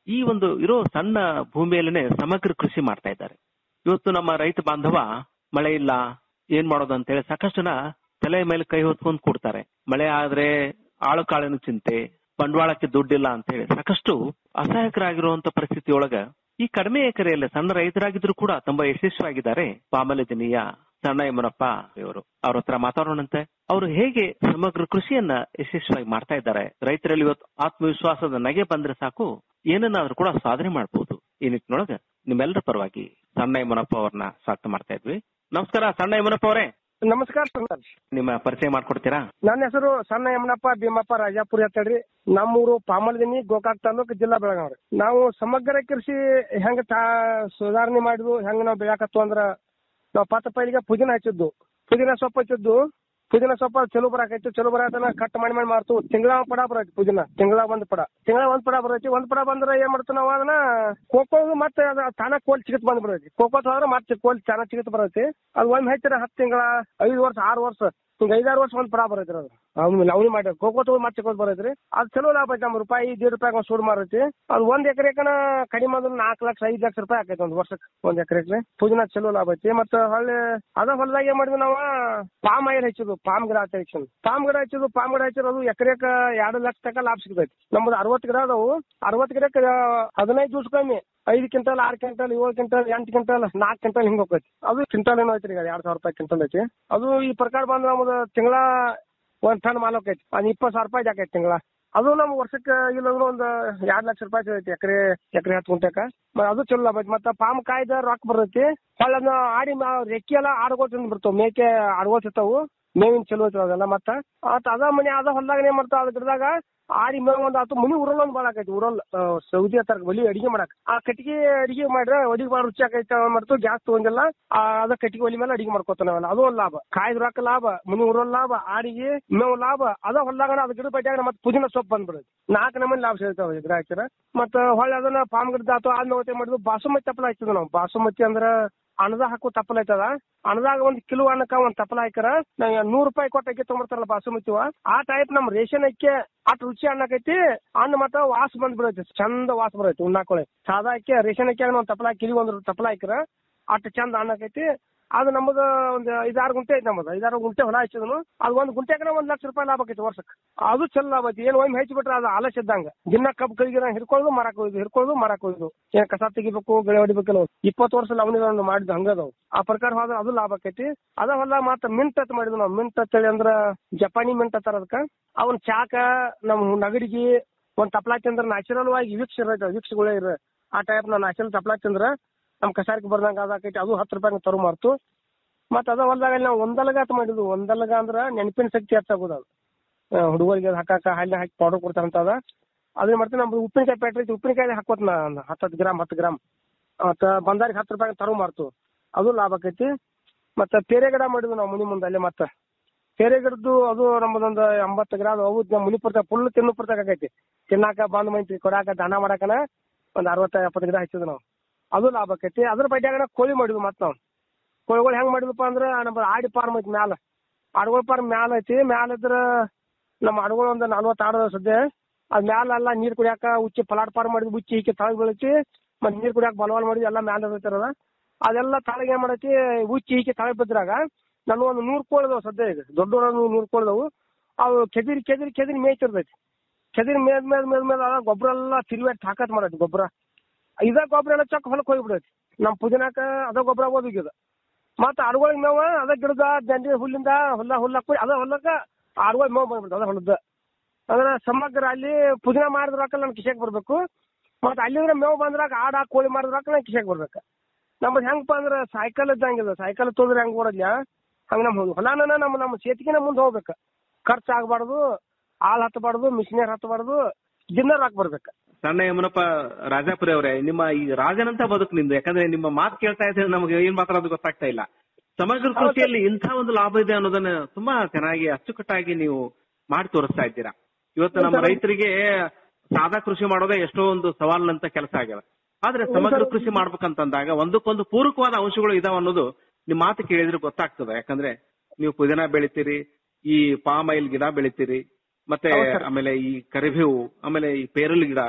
ಈ ಒಂದು ಇರೋ ಸಣ್ಣ ಭೂಮಿಯಲ್ಲೇನೆ ಸಮಗ್ರ ಕೃಷಿ ಮಾಡ್ತಾ ಇದ್ದಾರೆ ಇವತ್ತು ನಮ್ಮ ರೈತ ಬಾಂಧವ ಮಳೆ ಇಲ್ಲ ಏನ್ ಮಾಡೋದು ಅಂತ ಹೇಳಿ ಸಾಕಷ್ಟು ಜನ ತಲೆ ಮೇಲೆ ಕೈ ಹೊತ್ಕೊಂಡ್ ಕೂಡ್ತಾರೆ ಮಳೆ ಆದ್ರೆ ಆಳು ಕಾಳಿನ ಚಿಂತೆ ಬಂಡವಾಳಕ್ಕೆ ದುಡ್ಡಿಲ್ಲ ಅಂತ ಹೇಳಿ ಸಾಕಷ್ಟು ಅಸಹಾಯಕರಾಗಿರುವಂತ ಪರಿಸ್ಥಿತಿ ಒಳಗ ಈ ಕಡಿಮೆ ಎಕರೆಯಲ್ಲಿ ಸಣ್ಣ ರೈತರಾಗಿದ್ರು ಕೂಡ ತುಂಬಾ ಯಶಸ್ವಿಯಾಗಿದ್ದಾರೆ ಪಾಮಲಜನೀಯ ಸಣ್ಣ ಯಮನಪ್ಪ ಇವರು ಅವ್ರ ಹತ್ರ ಮಾತಾಡೋಣಂತೆ ಅವರು ಹೇಗೆ ಸಮಗ್ರ ಕೃಷಿಯನ್ನ ಯಶಸ್ವಿಯಾಗಿ ಮಾಡ್ತಾ ಇದ್ದಾರೆ ರೈತರಲ್ಲಿ ಇವತ್ತು ಆತ್ಮವಿಶ್ವಾಸದ ನಗೆ ಬಂದ್ರೆ ಸಾಕು ಏನನ್ನಾದ್ರೂ ಕೂಡ ಸಾಧನೆ ಮಾಡಬಹುದು ಈ ನಿಟ್ಟಿನೊಳಗ ನಿಮ್ಮೆಲ್ಲರ ಪರವಾಗಿ ಸಣ್ಣ ಯಮನಪ್ಪ ಅವ್ರನ್ನ ಸ್ವಾಗತ ಮಾಡ್ತಾ ಇದ್ವಿ ನಮಸ್ಕಾರ ಸಣ್ಣ ಯಮನಪ್ಪ ಅವರೇ ನಮಸ್ಕಾರ ಸರ್ ನಿಮ್ಮ ಪರಿಚಯ ಮಾಡ್ಕೊಡ್ತೀರಾ ನನ್ನ ಹೆಸರು ಸಣ್ಣ ಯಮನಪ್ಪ ಭೀಮಪ್ಪ ರಾಜಾಪುರಿ ಅಂತ ಹೇಳ್ರಿ ನಮ್ಮೂರು ಪಾಮಲ್ದಿನಿ ಗೋಕಾಕ್ ತಾಲೂಕು ಜಿಲ್ಲಾ ಬೆಳಗಾವಿ ನಾವು ಸಮಗ್ರ ಕೃಷಿ ಹೆಂಗ ತಾ ಸುಧಾರಣೆ ಮಾಡಿದ್ವು ಹೆಂಗ ನಾವು ಬೆಳ್ಯಾಕತ್ತು ಅಂದ್ರ ನಾವು ಪತ್ತ ಪೈಲಿಗೆ ಪುದೀನ ಹಚ್ಚಿದ್ದು ಪುದೀನ ಸೊಪ್ಪು ಹಚ್ಚಿದ್ದು ಪುದೀನ ಸೊಪ್ಪ ಚಲೋ ಬರಾಕೈತಿ ಚಲೋ ಬರತನ ಕಟ್ ಮಾಡಿ ಮಾಡಿ ಮಾರ್ತು ತಿಂಗಳ ಪಡ ಬರೈತಿ ಪುದೀನ ತಿಂಗಳ ಒಂದ್ ಪಡ ತಿಂಗಳ ಒಂದ್ ಪಡ ಬರೈತಿ ಒಂದ್ ಪಡ ಬಂದ್ರ ಏನ್ ಮಾಡ್ತೀವಿ ನಾವು ಅದನ್ನ ಕೋಕೋದು ಮತ್ತೆ ಅದ ತಾನ ಕೋಲ್ ಚಿಗತ್ ಬಂದ್ ಬರೈತಿ ಕೋಕೋತ್ ಹೋದ್ರ ಮತ್ತೆ ಕೋಲ್ ತಾನ ಚಿಗತ್ ಬರೈತಿ ಅದು ಒಂದ್ ಹಚ್ಚಿರ ಹತ್ತು ತಿಂಗಳ ಐದು ವರ್ಷ ಆರು ವರ್ಷ ಹಿಂಗ ಐದಾರು ವರ್ಷ ಒಂದ್ ಪಡ ಬರೈತ್ರಿ ಅದು ಅವ್ನು ಲವಣಿ ಮಾಡಿ ಕೋಕೋ ತಗೊಂಡ್ ಮತ್ತೆ ಚಿಕ್ಕದ್ ಬರೈತ್ರಿ ಅದು ಚಲೋ ಲಾಭ ಐತಿ ನಮ್ಮ ರೂಪಾಯಿ ದೇಡ್ ರೂಪಾಯಿ ಒಂದ್ ಸೂಡ್ ಮಾರೈತಿ ಅದು ಒಂದ್ ಎಕರೆಕನ ಕಡಿಮೆ ಅಂದ್ರೆ ನಾಲ್ಕು ಲಕ್ಷ ಐದ್ ಲಕ್ಷ ರೂಪಾಯಿ ಆಕೈತಿ ಒಂದ್ ವರ್ಷಕ್ಕೆ ಒಂದ್ ಎಕರೆಗೆ ಪುದೀನ ಚಲೋ ಲಾಭ ಐತಿ ಮತ್ತೆ ಹೊಳ್ಳಿ ಅದ ಹೊಲದಾಗ ಏನ್ ಮಾಡಿದ್ವಿ ನಾವು ಪಾಮ್ ಆಯಿಲ್ ಹಚ್ಚಿದ್ವು ಪಾಮ್ ಗಿಡ ಅಂತ ಹಚ್ಚಿದ್ವು ಪಾಮ್ ಗಿಡ ಹಚ್ಚಿದ್ವು ಪಾಮ್ ಗಿಡ ಹಚ್ಚಿದ್ರು ಅದು ಎಕರೆಕ ಎರಡು ಲಕ್ಷ ತನಕ ಲಾಭ ಸಿಗ್ತೈತಿ ನಮ್ದು ಅರವತ್ತು ಗಿಡ ಅದಾವು ಅರವತ್ತು ಗಿಡಕ್ಕೆ ಹದಿನೈದು ದಿವಸ ಕಮ್ಮಿ ಐದು ಕ್ವಿಂಟಲ್ ಆರು ಕ್ವಿಂಟಲ್ ಏಳು ಕ್ವಿಂಟಲ್ ಎಂಟು ಕ್ವಿಂಟಲ್ ನಾಲ್ಕು ಕ್ವಿಂಟಲ್ ಹಿಂಗ್ ಹೋಗೈತಿ ಅದು ಕ್ವಿಂಟಲ್ ಏನೋ ಐತ್ರಿ ಈಗ ಎರಡ್ ಸಾವಿರ ರೂಪಾಯಿ ಕ್ವಿಂಟಲ್ ಐತಿ ಅದು ಈ ಪ್ರಕಾರ ಬಂದ್ರೆ ನಮ್ದು ತಿಂಗಳ ಒಂದ್ ಟನ್ ಮಾಲ್ ಹೋಗೈತಿ ಅದ್ ಇಪ್ಪತ್ತು ಸಾವಿರ ರೂಪಾಯಿ ಜಾಕೈತಿ ತಿಂಗಳ ಅದು ನಮ್ ವರ್ಷಕ್ಕೆ ಇಲ್ಲಂದ್ರೆ ಒಂದು ಎರಡ್ ಲಕ್ಷ ರೂಪಾಯಿ ಸಿಗೈತಿ ಎಕರೆ ಎಕರೆ ಹತ್ತು ಗುಂಟೆಕ ಮ- ಅದು ಚಲೋ ಲಾಭ ಐತಿ ಮತ್ತೆ ಪಾಮ್ ಕಾಯ್ದ ರೊಕ್ಕ ಬರ್ತೈತಿ ಹೊಳ್ಳಿ ಅದನ್ನ ಆಡಿ ಮ- ರೆಕ್ಕಿ ಎಲ್ಲ ಆಡ್ಗೋಲ್ ತಿಂದ್ ಬಿಡ್ತಾವ ಮೇಕೆ ಆಡ್ಗೋಲ್ ತಿಂತಾವು ಮೇವಿನ ಚಲೋ ಐತಿ ಅದೆಲ್ಲ ಮತ್ತ ಆತ ಅದ ಮನೆ ಅದ ಹೊಲ್ದಾಗ ಏನ್ ಮಾಡ್ತಾವ ಅದ್ ಗಿಡದಾಗ ಆಡಿ ಮೇವ್ ಒಂದ್ ಆತು ಮುನಿ ಉರಲ್ ಒಂದ್ ಬಾಳ ಆಕೈತಿ ಉರಲ್ ಆ, ಸೌದಿ ಹತ್ತಾರ ಒಲಿ ಅಡಿಗೆ ಮಾಡಕ್ ಆ ಕಟ್ಟಿಗೆ ಅಡಿಗೆ ಮಾಡ್ರೆ ಒಡಿಗೆ ಬಾಳ ರುಚಿ ಆಕೈತಿ ಮಾಡ್ತು ಗ್ಯಾಸ್ ತಗೊಂಡಿಲ್ಲ ಆ, ಅದ ಕಟ್ಟಿಗೆ ಒಲಿ ಮೇಲೆ ಅಡಿಗೆ ಮಾಡ್ಕೊತಾನ ನಾವೆಲ್ಲ ಅದು ಒಂದ್ ಲಾಭ ಕಾಯ್ದ ರೊಕ್ಕ ಲಾಭ ಮುನಿ ಉರಲ್ ಲಾಭ ಆಡಿಗೆ ಮೇವ್ ಲಾಭ ಅದ ಹೊಲ್ದಾಗ ಅದ್ ಗಿಡ ಬಡ್ಯಾಗ ಮತ್ತೆ ಪುದೀನ ಸೊಪ್ಪು ಬಂದ್ಬಿಡುತ್ತೆ ನಾಲ್ಕು ನಮೂನಿ ಲಾಭ ಸಿಗ್ತಾವ ಗಿಡ ಹಾಕಿರ ಮತ್ತ ಹೊಳ್ಳಿ ಅದನ್ನ ಪಾಮ್ ಗಿಡದ ಆತು ಆದ್ಮೇಲೆ ಮತ್ತೆ ಮಾಡಿದ್ವು ಬಾಸುಮತಿ ತಪ್ಪಲ ಹಾಕಿದ್ವಿ ನಾವು ಬಾಸುಮತಿ ಅಂದ್ರ ಅಣದ ಹಾಕೋ ತಪ್ಪಲ ಐತದ ಅಣದಾಗ ಒಂದ್ ಕಿಲೋ ಅನ್ನಕ್ಕ ಒಂದ್ ತಪ್ಪಲ ಹಾಕಿರ ನಾವ್ ನೂರ್ ರೂಪಾಯಿ ಕೊಟ್ಟ ಅಕ್ಕಿ ತಗೊಂಡ್ಬರ್ತಾರಲ್ಲ ಬಾಸುಮತಿವ ಆ ಟೈಪ್ ನಮ್ ರೇಷನ್ ಅಕ್ಕಿ ಅಟ್ ರುಚಿ ಅನ್ನಕೈತಿ ಅನ್ನ ಮತ್ತ ವಾಸ ಬಂದ್ ಬಿಡೈತಿ ಚಂದ ವಾಸ ಬರೈತಿ ಉಣ್ಣಾಕೊಳೆ ಸಾದಾ ಅಕ್ಕಿ ರೇಷನ್ ಅಕ್ಕಿ ಒಂದ್ ತಪ್ಪಲ ಕಿಲಿ ಒಂದ್ ತಪ್ಪಲ ಹಾಕಿರ ಅಟ್ ಚಂದ ಅನ್ನಕೈತಿ ಅದು ನಮ್ಮದು ಒಂದ್ ಐದಾರು ಗುಂಟೆ ಐತಿ ನಮ್ಮದು ಐದಾರು ಗುಂಟೆ ಹೊಲ ಹಚ್ಚಿದನು ಅದು ಒಂದ್ ಗುಂಟೆಗೆ ಒಂದ್ ಲಕ್ಷ ರೂಪಾಯಿ ಲಾಭ ಆಕೈತಿ ವರ್ಷಕ್ಕೆ ಅದು ಚಲೋ ಲಾಭ ಐತಿ ಏನ್ ಒಮ್ಮೆ ಹೆಚ್ಚಿ ಬಿಟ್ರೆ ಅದು ಆಲಸ್ ಇದ್ದಂಗ ದಿನ ಕಬ್ಬು ಕೈಗೆ ಹಿಡ್ಕೊಳ್ಳೋದು ಮರಕ್ ಹೋಯ್ದು ಹಿಡ್ಕೊಳ್ಳೋದು ಮರಕ್ ಹೋಯ್ದು ಏನ್ ಕಸ ತೆಗಿಬೇಕು ಬೆಳೆ ಹೊಡಿಬೇಕಲ್ಲ ಇಪ್ಪತ್ತು ವರ್ಷ ಲವಣಿಗಳನ್ನು ಮಾಡಿದ್ ಹಂಗದವು ಆ ಪ್ರಕಾರ ಹೋದ್ರೆ ಅದು ಲಾಭ ಆಕೈತಿ ಅದ ಹೊಲ ಮತ್ತ ಮಿಂಟ್ ಅಂತ ಮಾಡಿದ್ವಿ ನಾವು ಮಿಂಟ್ ಅಂತೇಳಿ ಅಂದ್ರ ಜಪಾನಿ ಮಿಂಟ್ ಅಂತಾರ ಅದಕ್ಕ ಅವನ್ ಚಾಕ ನಮ್ ನಗಡಿಗೆ ಒಂದ್ ತಪ್ಲಾ ತಿಂದ್ರ ನ್ಯಾಚುರಲ್ ಆಗಿ ವೀಕ್ಷ ಇರೈತೆ ವೀಕ್ಷಗಳೇ ಇರ ಆ ಟೈಪ್ ನಾವು ನ್ಯಾಚುರಲ್ ತಪ್ಲಾ ತಿಂದ್ರ ನಮ್ ಕಸಾರಿಕೆ ಬರ್ದಂಗ ಅದಾಕೈತಿ ಅದು ಹತ್ತು ರೂಪಾಯಿ ತರು ಮಾರ್ತು ಮತ್ತ ಅದ ಹೊಲ್ದಾಗ ನಾವು ಒಂದಲಗ ಅಂತ ಮಾಡಿದ್ವು ಒಂದಲಗ ಅಂದ್ರ ನೆನಪಿನ ಶಕ್ತಿ ಹೆಚ್ಚಾಗೋದು ಅದು ಆ, ಹುಡುಗರಿಗೆ ಅದ್ ಹಾಕಾಕ ಹಾಲಿನ ಹಾಕಿ ಪೌಡರ್ ಕೊಡ್ತಾರಂತ ಅದ ಅದನ್ನ ಮಾಡ್ತೀನಿ ನಮ್ದು ಉಪ್ಪಿನಕಾಯಿ ಪ್ಯಾಟ್ರಿ ಐತಿ ಉಪ್ಪಿನಕಾಯಿ ಹಾಕೋತ್ ನಾ ಒಂದ್ ಹತ್ತತ್ತು ಗ್ರಾಮ್ ಹತ್ತು ಗ್ರಾಮ್ ಮತ್ತ ಬಂದಾರಿಗೆ ಹತ್ತು ರೂಪಾಯಿ ತರು ಮಾರ್ತು ಅದು ಲಾಭ ಆಕೈತಿ ಮತ್ತ ಪೇರೆ ಗಿಡ ಮಾಡಿದ್ವಿ ನಾವು ಮುನಿ ಮುಂದೆ ಅಲ್ಲೇ ಮತ್ತ ಪೇರೆ ಗಿಡದ್ದು ಅದು ನಮ್ಮದೊಂದು ಎಂಬತ್ತು ಗ್ರಾಮ್ ಅವು ನಮ್ಮ ಮುನಿ ಪುರ್ತಾಗ ಫುಲ್ ತಿನ್ನು ಪುರ್ತಾಗ ಆಕೈತಿ ತಿನ್ನಾಕ ಬಂದ್ ಮೈತಿ ಕೊಡಾಕ ದಾನ ಮಾಡಾಕನ ಒಂದ್ ಅರವತ್ತ ಎಪ್ಪತ್ತು ಗಿಡ ಹಚ್ಚಿದ್ವಿ ನಾವು ಅದು ಲಾಭ ಆಕೈತಿ ಅದ್ರ ಬಡ್ಯಾಗನ ಕೋಳಿ ಮಾಡಿದ್ವಿ ಮತ್ತ ನಾವು ಕೋಳಿಗಳು ಹೆಂಗ್ ಮಾಡಿದ್ವಪ್ಪ ಅಂದ್ರ ನಮ್ಮ ಆಡಿ ಫಾರ್ಮ್ ಐತಿ ಮ್ಯಾಲ ಆಡುಗಳ ಫಾರ್ಮ್ ಮ್ಯಾಲ ಐತಿ ಮ್ಯಾಲ ಇದ್ರ ನಮ್ಮ ಆಡುಗಳು ಒಂದು ನಲ್ವತ್ತು ಆಡು ಸದ್ಯ ಅದ್ ಮ್ಯಾಲ ಎಲ್ಲ ನೀರ್ ಕುಡಿಯಾಕ ಉಚ್ಚಿ ಪ್ಲಾಟ್ಫಾರ್ಮ್ ಮಾಡಿದ್ವಿ ಉಚ್ಚಿ ಈಕೆ ತಳಗ್ ಬೀಳೈತಿ ಮತ್ ನೀರ್ ಕುಡಿಯಾಕ ಬಲವಾಲ್ ಮಾಡಿದ್ವಿ ಎಲ್ಲ ಮ್ಯಾಲ ಇರ್ತೈತದ ಅದೆಲ್ಲ ತಳಗ್ ಏನ್ ಮಾಡೈತಿ ಉಚ್ಚಿ ಈಕೆ ತಳಗ್ ಬಿದ್ರಾಗ ನನ್ನ ಒಂದು ನೂರ್ ಕೋಳಿದವು ಸದ್ಯ ಈಗ ದೊಡ್ಡ ನೂರ್ ಕೋಳಿದವು ಅವು ಕೆದಿರಿ ಕೆದಿರಿ ಕೆದಿರಿ ಮೇಯ್ತಿರ್ತೈತಿ ಕೆದಿರಿ ಮೇದ್ ಮೇದ್ ಮೇದ್ ಮೇದ್ ಅದ ಗೊಬ್ಬರ ಎಲ್ಲ ತಿರುವಾಡಿ ತಾಕತ್ ಮಾಡೈತಿ ಗೊಬ್ಬರ ಇದ ಗೊಬ್ಬರ ಎಲ್ಲ ಚಕ್ ಹೊಲಕ್ ಹೋಗ್ಬಿಡೈತಿ ನಮ್ ಪುದೀನಾಕ ಅದ ಗೊಬ್ಬರ ಓದಿಗ್ಯದ ಮತ್ತ ಆಡುಗಳಿಗೆ ಮೇವ ಅದ ಗಿಡದ ದಂಡಿ ಹುಲ್ಲಿಂದ ಹುಲ್ಲ ಹುಲ್ಲ ಕುಯ್ ಅದ ಹೊಲಕ್ಕ ಆಡುಗಳ ಮೇವ್ ಬಂದ್ಬಿಡ್ತಾವ ಅದ ಹೊಲದ ಅಂದ್ರೆ ಸಮಗ್ರ ಅಲ್ಲಿ ಪುದೀನ ಮಾಡಿದ ರೊಕ್ಕ ನನ್ ಕಿಶೆಗೆ ಬರ್ಬೇಕು ಮತ್ತ ಅಲ್ಲಿಂದ್ರ ಮೇವ್ ಬಂದ್ರಾಗ ಆಡ ಕೋಳಿ ಮಾಡಿದ ರೊಕ್ಕ ನನ್ ಕಿಶೆಗೆ ಬರ್ಬೇಕು ನಮ್ದು ಹೆಂಗಪ್ಪ ಅಂದ್ರ ಸೈಕಲ್ ಇದ್ದಂಗಿದ ಸೈಕಲ್ ತೊಂದ್ರೆ ಹೆಂಗ್ ಬರೋದ್ಲ ಹಂಗ ನಮ್ ಹೊಲಾನ ನಮ್ಮ ನಮ್ಮ ಸೇತಿಗೆನ ಮುಂದೆ ಹೋಗ್ಬೇಕು ಖರ್ಚು ಆಗ್ಬಾರ್ದು ಆಳ್ ಹತ್ತಬಾರ್ದು ಮಿಷಿನರ್ ಹತ್ತಬಾರ್ದು ದಿನ ರೊಕ್ಕ ಬರ್ಬೇಕು ಸಣ್ಣ ಯಮನಪ್ಪ ರಾಜಾಪುರಿ ಅವರೇ ನಿಮ್ಮ ಈ ರಾಜನಂತ ಬದುಕು ನಿಮ್ದು ಯಾಕಂದ್ರೆ ನಿಮ್ಮ ಮಾತು ಕೇಳ್ತಾ ಇದ್ರೆ ನಮಗೆ ಏನ್ ಮಾತಾಡೋದು ಗೊತ್ತಾಗ್ತಾ ಇಲ್ಲ ಸಮಗ್ರ ಕೃಷಿಯಲ್ಲಿ ಇಂಥ ಒಂದು ಲಾಭ ಇದೆ ಅನ್ನೋದನ್ನ ತುಂಬಾ ಚೆನ್ನಾಗಿ ಅಚ್ಚುಕಟ್ಟಾಗಿ ನೀವು ಮಾಡಿ ತೋರಿಸ್ತಾ ಇದ್ದೀರಾ ಇವತ್ತು ನಮ್ಮ ರೈತರಿಗೆ ಸಾದಾ ಕೃಷಿ ಮಾಡೋದೇ ಎಷ್ಟೋ ಒಂದು ಸವಾಲಿನಂತ ಕೆಲಸ ಆಗ್ಯದ ಆದ್ರೆ ಸಮಗ್ರ ಕೃಷಿ ಮಾಡ್ಬೇಕಂತಂದಾಗ ಒಂದಕ್ಕೊಂದು ಪೂರಕವಾದ ಅಂಶಗಳು ಇದಾವ ಅನ್ನೋದು ನಿಮ್ ಮಾತು ಕೇಳಿದ್ರೆ ಗೊತ್ತಾಗ್ತದೆ ಯಾಕಂದ್ರೆ ನೀವು ಪುದೀನ ಬೆಳಿತೀರಿ ಈ ಪಾಮ್ ಆಯಿಲ್ ಗಿಡ ಬೆಳಿತೀರಿ ಮತ್ತೆ ಆಮೇಲೆ ಈ ಕರಿಬೇವು ಆಮೇಲೆ ಈ ಪೇರಲ್ ಗಿಡ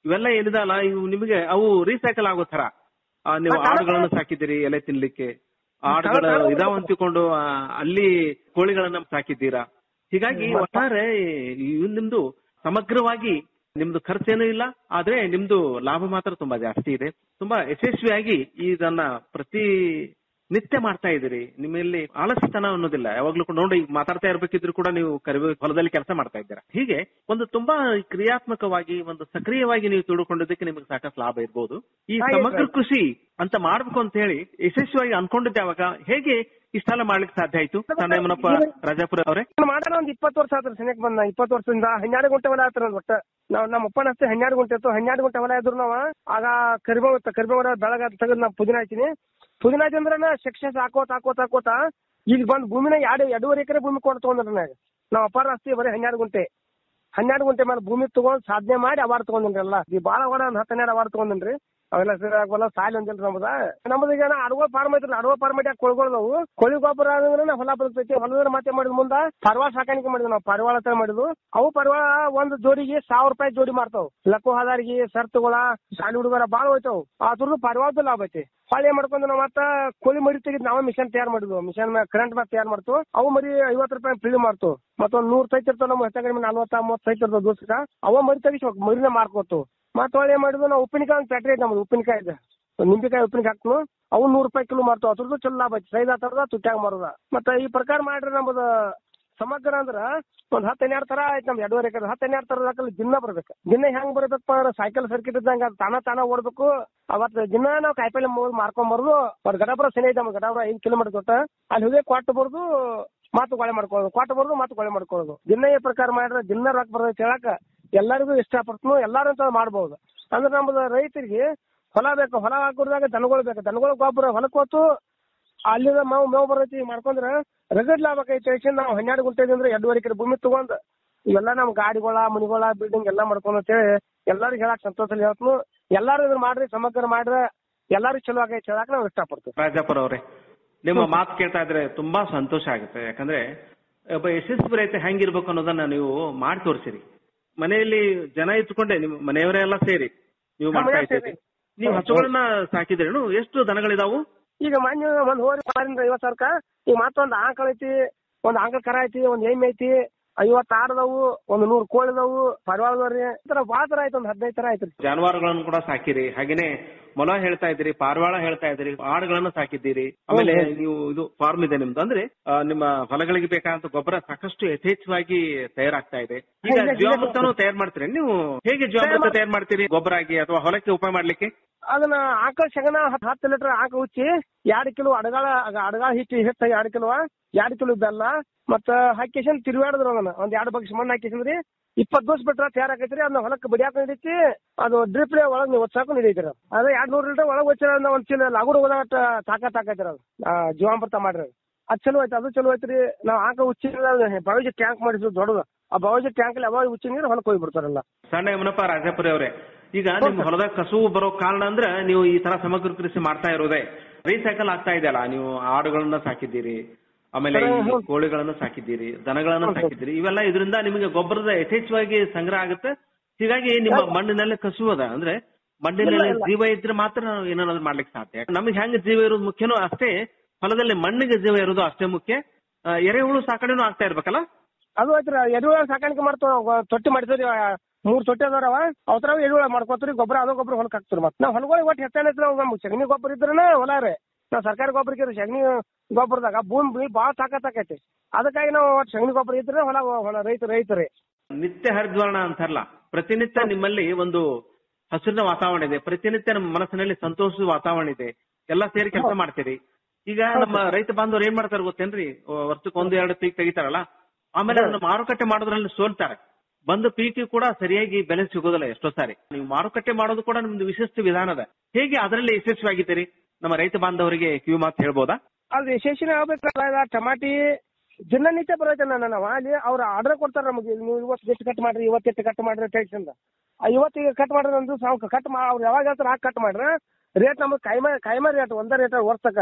ಇವೆಲ್ಲ ಏನಿದಲ್ಲ ಇವು ನಿಮಗೆ ಅವು ರೀಸೈಕಲ್ ಆಗೋ ತರ ಆ, ನೀವು ಮತ್ತೆ ಆಡುಗಳನ್ನು ಸಾಕಿದ್ದೀರಿ ಎಲೆ ತಿನ್ಲಿಕ್ಕೆ ಆಡುಗಳು ತಳ- ತಳ- ಇದಾವ ಅಂತಿಕೊಂಡು ಆ, ಅಲ್ಲಿ ಕೋಳಿಗಳನ್ನ ಸಾಕಿದ್ದೀರಾ ಹೀಗಾಗಿ ಒಟ್ಟಾರೆ ಇವ್ ನಿಮ್ದು ಸಮಗ್ರವಾಗಿ ನಿಮ್ದು ಖರ್ಚೇನೂ ಇಲ್ಲ ಆದ್ರೆ ನಿಮ್ದು ಲಾಭ ಮಾತ್ರ ತುಂಬಾ ಜಾಸ್ತಿ ಇದೆ ತುಂಬಾ ಯಶಸ್ವಿಯಾಗಿ ಇದನ್ನ ಪ್ರತಿ ನಿತ್ಯ ಮಾಡ್ತಾ ಇದ್ದೀರಿ ನಿಮ್ಮಲ್ಲಿ ಆಲಸ್ಯತನ ಅನ್ನೋದಿಲ್ಲ ಯಾವಾಗ್ಲೂ ಕೂಡ ನೋಡಿ ಈಗ ಮಾತಾಡ್ತಾ ಇರ್ಬೇಕಿದ್ರು ಕೂಡ ನೀವು ಕರಿಬೇವು ಹೊಲದಲ್ಲಿ ಕೆಲಸ ಮಾಡ್ತಾ ಇದ್ದೀರಾ ಹೀಗೆ ಒಂದು ತುಂಬಾ ಕ್ರಿಯಾತ್ಮಕವಾಗಿ ಒಂದು ಸಕ್ರಿಯವಾಗಿ ನೀವು ತಿಳ್ಕೊಂಡಿದ್ದಕ್ಕೆ ನಿಮಗೆ ಸಾಕಷ್ಟು ಲಾಭ ಇರ್ಬೋದು ಈ ಹಾಗೆ ಸಮಗ್ರ ಸರ್. ಕೃಷಿ ಅಂತ ಮಾಡ್ಬೇಕು ಅಂತ ಹೇಳಿ ಯಶಸ್ವಿಯಾಗಿ ಅನ್ಕೊಂಡಿದ್ದೆ ಅವಾಗ ಹೇಗೆ ಇಷ್ಟೆಲ್ಲ ಮಾಡ್ಲಿಕ್ಕೆ ಸಾಧ್ಯ ಆಯ್ತು ಸಣ್ಣ ಯಮನಪ್ಪ ರಾಜಾಪುರ ಅವರೇ ನಾನು ಮಾಡೋಣ ಒಂದ್ ಇಪ್ಪತ್ತು ವರ್ಷ ಆತ್ರಿ ಸನಿಯಕ್ ಬಂದ ಇಪ್ಪತ್ತು ವರ್ಷದಿಂದ ಹನ್ನೆರಡು ಗುಂಟೆ ಹೊಲ ಆತ್ರಿ ನಂದು ಒಟ್ಟ ನಾವ್ ನಮ್ಮ ಅಪ್ಪನ ಅಷ್ಟೇ ಹನ್ನೆರಡು ಗುಂಟೆ ಇತ್ತು ಹನ್ನೆರಡು ಗುಂಟೆ ಹೊಲ ಇದ್ರು ನಾವ ಆಗ ಕರಿಬೇವು ಇತ್ತು ಕರಿಬೇವು ಬೆಳಗ ತೆಗೆದು ನಾ ಪುದೀನ ಹಾಕಿನಿ ಪುದೀನ ಹಾಕಿ ಅಂದ್ರೆ ಸೆಕ್ಷನ್ಸ್ ಹಾಕೋತ ಹಾಕೋತ ಹಾಕೋತ ಈಗ ಬಂದ್ ಭೂಮಿನ ಎರಡು ಎರಡೂವರೆ ಎಕರೆ ಭೂಮಿ ಕೊಟ್ಟು ತಗೊಂಡ್ರಿ ನಾಗ ನಾವ್ ಅಪ್ಪಾರ ಅಷ್ಟೇ ಬರೀ ಹನ್ನೆರಡು ಗುಂಟೆ ಹನ್ನೆರಡು ಗುಂಟೆ ಮೇಲೆ ಭೂಮಿ ತಗೊಂಡ್ ಸಾಧನೆ ಮಾಡಿ ಅವಾರ್ಡ್ ತಗೊಂಡಿನ್ರಿ ಎಲ್ಲ ಈ ಬಾಳ ಹೊಡ ಒಂದ್ ಹತ್ತು ಹನ್ನೆರಡು ಅವಾರ್ಡ್ ತಗೊಂಡಿನ್ರಿ ಅವೆಲ್ಲ ಸರಿ ಆಗಲ್ಲ ಸಾಲಿ ಒಂದಿಲ್ರಿ ನಮ್ದ ನಮ್ದು ಈಗ ಅಡವ ಫಾರ್ಮ್ ಐತ್ರಿ ಅಡವ ಫಾರ್ಮ್ ಐತಿ ಕೊಳ್ಗೊಳ್ದವು ಕೋಳಿ ಗೊಬ್ಬರ ಅಂದ್ರೆ ನಾವು ಹೊಲ ಬದುಕ್ತೈತಿ ಹೊಲದ್ರ ಮತ್ತೆ ಮಾಡಿದ ಮುಂದ ಪರ್ವಾಳ ಸಾಕಾಣಿಕೆ ಮಾಡಿದ್ವಿ ನಾವು ಪರ್ವಾಳ ತರ ಮಾಡಿದ್ವು ಅವು ಪರ್ವಾಳ ಒಂದ್ ಜೋಡಿಗೆ ಸಾವಿರ ರೂಪಾಯಿ ಜೋಡಿ ಮಾರ್ತಾವ್ ಲಕ್ಕೋ ಹದಾರಿಗೆ ಸರ್ತುಗಳ ಶಾಲಿ ಹುಡುಗರ ಬಾಳ ಹೋಯ್ತಾವ್ ಅದ್ರದ್ದು ಪರ್ವಾಳದ ಲಾಭ ಐತಿ ಹೊಳೆ ಮಾಡ್ಕೊಂಡು ನಾವು ಮತ್ತ ಕೋಳಿ ಮರಿ ತೆಗೆದು ನಾವೇ ಮಿಷನ್ ತಯಾರು ಮಾಡಿದ್ವು ಮಿಷನ್ ಮ್ಯಾಗ ಕರೆಂಟ್ ಮ್ಯಾಗ ತಯಾರು ಮಾಡ್ತು ಅವು ಮರಿ ಐವತ್ತು ರೂಪಾಯಿ ಪಿಳಿ ಮಾಡ್ತು ಮತ್ತೊಂದ್ ನೂರ್ ಸೈತ್ ಇರ್ತಾವ ನಮ್ಮ ಹೆಚ್ಚ ಕಡಿಮೆ ನಲ್ವತ್ತ ಮೂವತ್ತು ಸೈತ್ ಇರ್ತಾವ ದಿವಸಕ್ಕ ಅವ ಮರಿ ತೆಗಿಸ್ಬೇಕು ಮರಿನ ಮಾರ್ಕೋತು ಮತ್ತ ಹೊಳೆ ಮಾಡಿದ್ವು ನಾವು ಉಪ್ಪಿನಕಾಯಿ ಒಂದು ಫ್ಯಾಕ್ಟ್ರಿ ಐತೆ ನಮ್ದು ಉಪ್ಪಿನಕಾಯಿ ಇದೆ ನಿಂಬೆಕಾಯಿ ಉಪ್ಪಿನಕಾಯಿ ಹಾಕ್ತು ಅವು ನೂರ್ ರೂಪಾಯಿ ಕಿಲೋ ಮಾರ್ತಾವ ಅದ್ರದ್ದು ಚಲೋ ಲಾಭ ಐತಿ ಸೈಜ್ ಆತರದ ತುಟ್ಯಾಗ ಮಾರೋದ ಮತ್ತ ಈ ಪ್ರಕಾರ ಮಾಡ್ರಿ ನಮ್ದು ಸಮಗ್ರ ಅಂದ್ರ ಒಂದ್ ಹತ್ತು ಹನ್ನೆರಡು ತರ ಆಯ್ತು ನಮ್ದು ಎರಡೂವರೆ ಎಕರೆ ಹತ್ತು ಹನ್ನೆರಡು ತರ ದಾಖಲೆ ದಿನ ಬರ್ಬೇಕು ದಿನ ಹೆಂಗ್ ಬರ್ಬೇಕಪ್ಪ ಅಂದ್ರೆ ಸೈಕಲ್ ಸರ್ಕಿಟ್ ಇದ್ದಂಗ ಅದು ತಾನ ತಾನ ಓಡ್ಬೇಕು ಅವತ್ತು ದಿನ ನಾವು ಕಾಯಿಪಲ್ಲೆ ಮೂರ್ ಮಾರ್ಕೊಂಡ್ ಬರೋದು ಅವ್ರ ಗಡಾಪುರ ಸನಿ ಐತೆ ನಮ್ಗೆ ಗಡಾಪುರ ಐದು ಕಿಲೋಮೀಟರ್ ದೊಡ್ಡ ಅಲ್ಲಿ ಹೋಗಿ ಕೊಟ್ಟು ಬರೋದು ಮಾತು ಕೊಳೆ ಮಾಡ್ಕೊಳ್ಳೋದು ಕೊಟ್ಟು ಬರೋದು ಮಾತು ಕೊಳೆ ಮಾಡ್ಕೊಳ್ಳೋದು ದಿನ ಈ ಪ್ರಕಾರ ಮಾಡಿದ್ರೆ ದಿನ ರೊಕ್ಕ ಬರ್ತೈತೆ ಹೇಳಕ ಎಲ್ಲರಿಗೂ ಇಷ್ಟಪಡ್ತು ಎಲ್ಲಾರು ಅಂತ ಮಾಡ್ಬೋದು ಅಂದ್ರೆ ನಮ್ದು ರೈತರಿಗೆ ಹೊಲ ಬೇಕು ಹೊಲ ಹಾಕೋದಾಗ ದನಗಳು ಬೇಕು ದನಗಳು ಗೊಬ್ಬರ ಹೊಲಕ್ಕೆ ಹೋತು ಅಲ್ಲಿಂದ ಮಾವು ಮೇವು ಬರ್ತೈತಿ ಮಾಡ್ಕೊಂಡ್ರ ರಗಡ್ ಲಾಭ ಆಕೈತಿ ಹೇಳ್ಕೊಂಡು ನಾವು ಹನ್ನೆರಡು ಗುಂಟೆ ಅಂದ್ರೆ ಎರಡೂವರೆ ಎಕರೆ ಭೂಮಿ ತಗೊಂಡ್ ಇವೆಲ್ಲ ನಮ್ ಗಾಡಿಗಳ ಮನಿಗಳ ಬಿಲ್ಡಿಂಗ್ ಎಲ್ಲಾ ಮಾಡ್ಕೊಂಡ್ ಅಂತೇಳಿ ಎಲ್ಲಾರಿಗೂ ಹೇಳಕ್ ಸಂತೋಷ ಹೇಳ್ತು ಎಲ್ಲಾರು ಇದನ್ನ ಮಾಡ್ರಿ ಸಮಗ್ರ ಮಾಡ್ರ ಎಲ್ಲಾರು ಚಲೋ ಆಗೈತಿ ಹೇಳಕ್ ನಾವು ಇಷ್ಟಪಡ್ತೀವಿ ರಾಜಾಪುರ ಅವರೇ ನಿಮ್ಮ ಮಾತು ಕೇಳ್ತಾ ಇದ್ರೆ ತುಂಬಾ ಸಂತೋಷ ಆಗುತ್ತೆ ಯಾಕಂದ್ರೆ ಒಬ್ಬ ಯಶಸ್ವಿ ರೈತ ಹೆಂಗಿರ್ಬೇಕು ಅನ್ನೋದನ್ನ ನೀವು ಮಾಡಿ ತೋರಿಸಿರಿ ಮನೆಯಲ್ಲಿ ಜನ ಇಟ್ಕೊಂಡೆ ನಿಮ್ಮ ಮನೆಯವರೇ ಎಲ್ಲ ಸೇರಿ ನೀವು ನಮ್ಮ ಮಾಡ್ತಾ ಮನೆಯವ್ರು ಇದ್ದೀರಿ ಸೇರಿ. ನೀವು ಹ್ಮ್. ಹಸುಗಳನ್ನ ಸಾಕಿದ್ರೇನು ಎಷ್ಟು ದನಗಳಿದಾವು ಈಗ ಮಾನ್ಯ ಒಂದ್ ಹೋರಿ ಮಾರಿಂದ ಐವತ್ ಸಾವಿರಕ್ಕ ಈಗ ಮತ್ತೊಂದ್ ಆಕಳ ಐತಿ ಒಂದ್ ಆಕಳ ಕರ ಐತಿ ಒಂದ್ ಎಮ್ಮೆ ಐತಿ ಐವತ್ ಆಡದವು ಒಂದ್ ನೂರ್ ಕೋಳಿ ಅದಾವು ಪರವಾಳದವ್ರಿ ಈ ತರ ಬಾಳ ತರ ಐತಿ ಒಂದ್ ಹದಿನೈದು ತರ ಐತ್ರಿ ಜಾನುವಾರುಗಳನ್ನು ಕೂಡ ಸಾಕಿರಿ ಹಾಗೇನೆ ಮೊಲ ಹೇಳ್ತಾ ಇದ್ದೀರಿ ಪಾರಿವಾಳ ಹೇಳ್ತಾ ಇದ್ದೀರಿ ಆಡುಗಳನ್ನ ಸಾಕಿದ್ದೀರಿ ಆಮೇಲೆ ಹೌದು. ನೀವು ಇದು ಫಾರ್ಮ್ ಇದೆ ನಿಮ್ದು ಅಂದ್ರೆ ಆ, ನಿಮ್ಮ ಹೊಲಗಳಿಗೆ ಬೇಕಾದಂತ ಗೊಬ್ಬರ ಸಾಕಷ್ಟು ಯಥೇಚ್ಛವಾಗಿ ತಯಾರಾಗ್ತಾ ಇದೆ ಈಗ ಇದೆ, ಇದೆ. ಜೀವಾಮೃತನೂ ತಯಾರು ಮಾಡ್ತೀರಿ ನೀವು ಹೇಗೆ ಜೀವಾಮೃತ ತಯಾರು ಮಾಡ್ತೀರಿ ಗೊಬ್ಬರ ಆಗಿ ಅಥವಾ ಹೊಲಕ್ಕೆ ಉಪಯೋಗ ಮಾಡ್ಲಿಕ್ಕೆ ಅದನ್ನ ಆಕಳ ಶಗನ ಹತ್ ಹತ್ತು ಲೀಟರ್ ಆಕಳ ಹುಚ್ಚಿ ಎರಡ್ ಕಿಲೋ ಅಡಗಾಳ ಅಡಗಾಳ ಹಿಟ್ಟು ಹಿಟ್ಟು ಎರಡ್ ಕಿಲೋ ಎರಡ್ ಕಿಲೋ ಬೆಲ್ಲ ಮತ್ತ ಹಾಕಿಸನ್ ತಿರುಗಾಡಿದ್ರು ಅದನ್ನ ಒಂದ್ ಎರಡು ಬಗ್ಸ್ ಮಣ್ಣು ಹಾಕಿಸಂದ್ರಿ ಇಪ್ಪತ್ ದಿವಸ ಬಿಟ್ರ ತಯಾರಾಕೈತ್ರಿ ಅದನ್ನ ಹೊಲಕ್ಕೆ ಬಡಿಯಾಕ ನಡೀತಿ ಅದು ಡ್ರಿಪ್ ಒಳಗ್ ನೀವು ಒಚ್ಚಾಕು ನಡೀತಿರ ಅದ ಎರಡ್ ನೂರ್ ಲೀಟರ್ ಒಳಗ್ ಒಚ್ಚಿರ ಒಂದ್ ಚೀಲ ಲಗುಡು ಹೋದಾಗ ತಾಕತ್ ಹಾಕೈತಿರ ಅದು ಆ, ಜೀವಾಮೃತ ಮಾಡ್ರಿ ಅದು. ಅದ್ ಚಲೋ ಐತಿ ಅದು ಚಲೋ ಐತ್ರಿ ನಾವ್ ಆಕಳ ಹುಚ್ಚಿ ಬಾವಿಜಿ ಟ್ಯಾಂಕ್ ಮಾಡಿದ್ವಿ ದೊಡ್ಡದು ಆ ಬಾವಿಜಿ ಟ್ಯಾಂಕ್ ಅಲ್ಲಿ ಯಾವಾಗ ಹುಚ್ಚಿ ನೀರು ಹೊಲಕ್ಕೆ ಹೋಗಿ ಬಿಡ್ತಾರಲ್ಲ ಸಣ್ಣ ಯಮನಪ್ಪ ರಾಜಾಪುರಿ ಅವರೇ ಈಗ ನಿಮ್ ಹೊಲದಾಗ ಕಸುವು ಬರೋ ಕಾರಣ ಅಂದ್ರೆ ನೀವು ಈ ತರ ಸಮಗ್ರ ಕೃಷಿ ಮಾಡ್ತಾ ಇರೋದೇ ರೀಸೈಕಲ್ ಆಗ್ತಾ ಇದೆಯಲ್ಲ ನೀವು ಆಡುಗಳನ್ನ ಸಾಕಿದ್ದೀರಿ ಆಮೇಲೆ ಈ ಹೌದು. ಕೋಳಿಗಳನ್ನ ಸಾಕಿದ್ದೀರಿ ದನಗಳನ್ನ ಹೌದು. ಸಾಕಿದ್ದೀರಿ ಇವೆಲ್ಲ ಇದರಿಂದ ನಿಮಗೆ ಗೊಬ್ಬರದ ಯಥೇಚ್ಛವಾಗಿ ಸಂಗ್ರಹ ಆಗುತ್ತೆ ಹೀಗಾಗಿ ನಿಮ್ಮ ಮಣ್ಣಿನಲ್ಲಿ ಕಸು ಅದ ಅಂದ್ರೆ ಮಣ್ಣಿನಲ್ಲಿ ಇಲ್ಲ, ಇಲ್ಲ. ಜೀವ ಇದ್ರೆ ಮಾತ್ರ ನಾವು ಏನಾದ್ರು ಮಾಡ್ಲಿಕ್ಕೆ ಸಾಧ್ಯ ನಮಗೆ ಹೆಂಗ್ ಜೀವ ಇರೋದು ಮುಖ್ಯನೋ ಅಷ್ಟೇ ಹೊಲದಲ್ಲಿ ಮಣ್ಣಿಗೆ ಜೀವ ಇರೋದು ಅಷ್ಟೇ ಮುಖ್ಯ ಆ, ಎರೆಹುಳು ಸಾಕಣೆನೂ ಆಗ್ತಾ ಇರ್ಬೇಕಲ್ಲ ಅದು ಐತ್ರಿ ಎರುಳ ಸಾಕಾಣಿಕೆ ಮಾಡ್ತಾವ ತೊಟ್ಟಿ ಮಾಡಿದ್ರಿ ಮೂರ್ ತೊಟ್ಟಿ ಅದಾರವ ಅವತರ ಎರುಳ ಮಾಡ್ಕೋತೀರಿ ಗೊಬ್ಬರ ಅದೋ ಗೊಬ್ಬರ ಹೊಲಕ್ ಹಾಕ್ತಿರಿ ಮತ್ತೆ ನಾವ್ ಹೊಲಗಳಿಗೆ ಒಟ್ಟು ಹೆಚ್ಚಾನೈತಿ ನಾವು ನಮ್ಗೆ ಸಗಣಿ ಗೊಬ್ಬರ ಇದ್ರನ ಹೊಲ ರೀ ನಾವ್ ಸರ್ಕಾರಿ ಗೊಬ್ಬರಕ್ಕೆ ಸಗಣಿ ಗೊಬ್ಬರದಾಗ ಭೂಮಿ ಬಾಳ ತಾಕತ್ ಆಕೈತಿ ಅದಕ್ಕಾಗಿ ನಾವು ಒಟ್ಟು ಸಗಣಿ ಗೊಬ್ಬರ ಇದ್ರೆ ಹೊಲ ಹೊಲ ರೈತ ರೈತರಿ ನಿತ್ಯ ಹರಿದ್ವರ್ಣ ಅಂತಾರಲ್ಲ ಪ್ರತಿನಿತ್ಯ ನಿಮ್ಮಲ್ಲಿ ಒಂದು ಹಸಿರಿನ ವಾತಾವರಣ ಇದೆ ಪ್ರತಿನಿತ್ಯ ನಮ್ಮ ಮನಸ್ಸಿನಲ್ಲಿ ಸಂತೋಷದ ವಾತಾವರಣ ಇದೆ ಎಲ್ಲ ಸೇರಿ ಕೆಲಸ ಮಾಡ್ತೀರಿ ಈಗ ನಮ್ಮ ರೈತ ಬಾಂಧವರು ಏನ್ ಮಾಡ್ತಾರೆ ಗೊತ್ತೇನ್ರಿ ವರ್ಷಕ್ಕೆ ಒಂದು ಎರಡು ಪೀಕ್ ತೆಗಿತಾರಲ್ಲ ಆಮೇಲೆ ಅದನ್ನ ಮಾರುಕಟ್ಟೆ ಮಾಡೋದ್ರಲ್ಲಿ ಸೋಲ್ತಾರೆ ಬಂದ ಪೀಕ್ ಕೂಡ ಸರಿಯಾಗಿ ಬೆಲೆ ಸಿಗೋದಿಲ್ಲ ಎಷ್ಟೋ ಸಾರಿ ನೀವು ಮಾರುಕಟ್ಟೆ ಮಾಡೋದು ಕೂಡ ನಿಮ್ದು ವಿಶಿಷ್ಟ ವಿಧಾನದ ಹೇಗೆ ಅದರಲ್ಲಿ ಯಶಸ್ವಿಯಾಗಿದ್ದೀರಿ ನಮ್ಮ ರೈತ ಬಾಂಧವರಿಗೆ ಕಿವಿ ಮಾತು ಹೇಳ್ಬೋದಾ ಅದು ಯಶಸ್ವಿನ ಆಗ್ಬೇಕಲ್ಲ ಟಮಾಟಿ ದಿನನಿತ್ಯ ಬರೈತೆ ನನ್ನ ನಾವು ಅಲ್ಲಿ ಅವ್ರ ಆರ್ಡರ್ ಕೊಡ್ತಾರ ನಮಗೆ ನೀವು ಇವತ್ತು ಎಷ್ಟು ಕಟ್ ಮಾಡ್ರಿ ಇವತ್ತು ಎಷ್ಟು ಕಟ್ ಮಾಡ್ರಿ ಅಂತ ಹೇಳ್ಸಿಂದ ಇವತ್ತಿಗೆ ಕಟ್ ಮಾಡ್ರಿ ಅಂದ್ರು ಸಾವು ಕಟ್ ಮಾ ಅವ್ರು ಯಾವಾಗ ಹೇಳ್ತಾರ ಆಗ ಕಟ್ ಮಾಡ್ರ ರೇಟ್ ನಮಗೆ ಕೈಮ ಕೈಮ ರೇಟ್ ಒಂದೇ ರೇಟ್ ವರ್ಷ ರೀ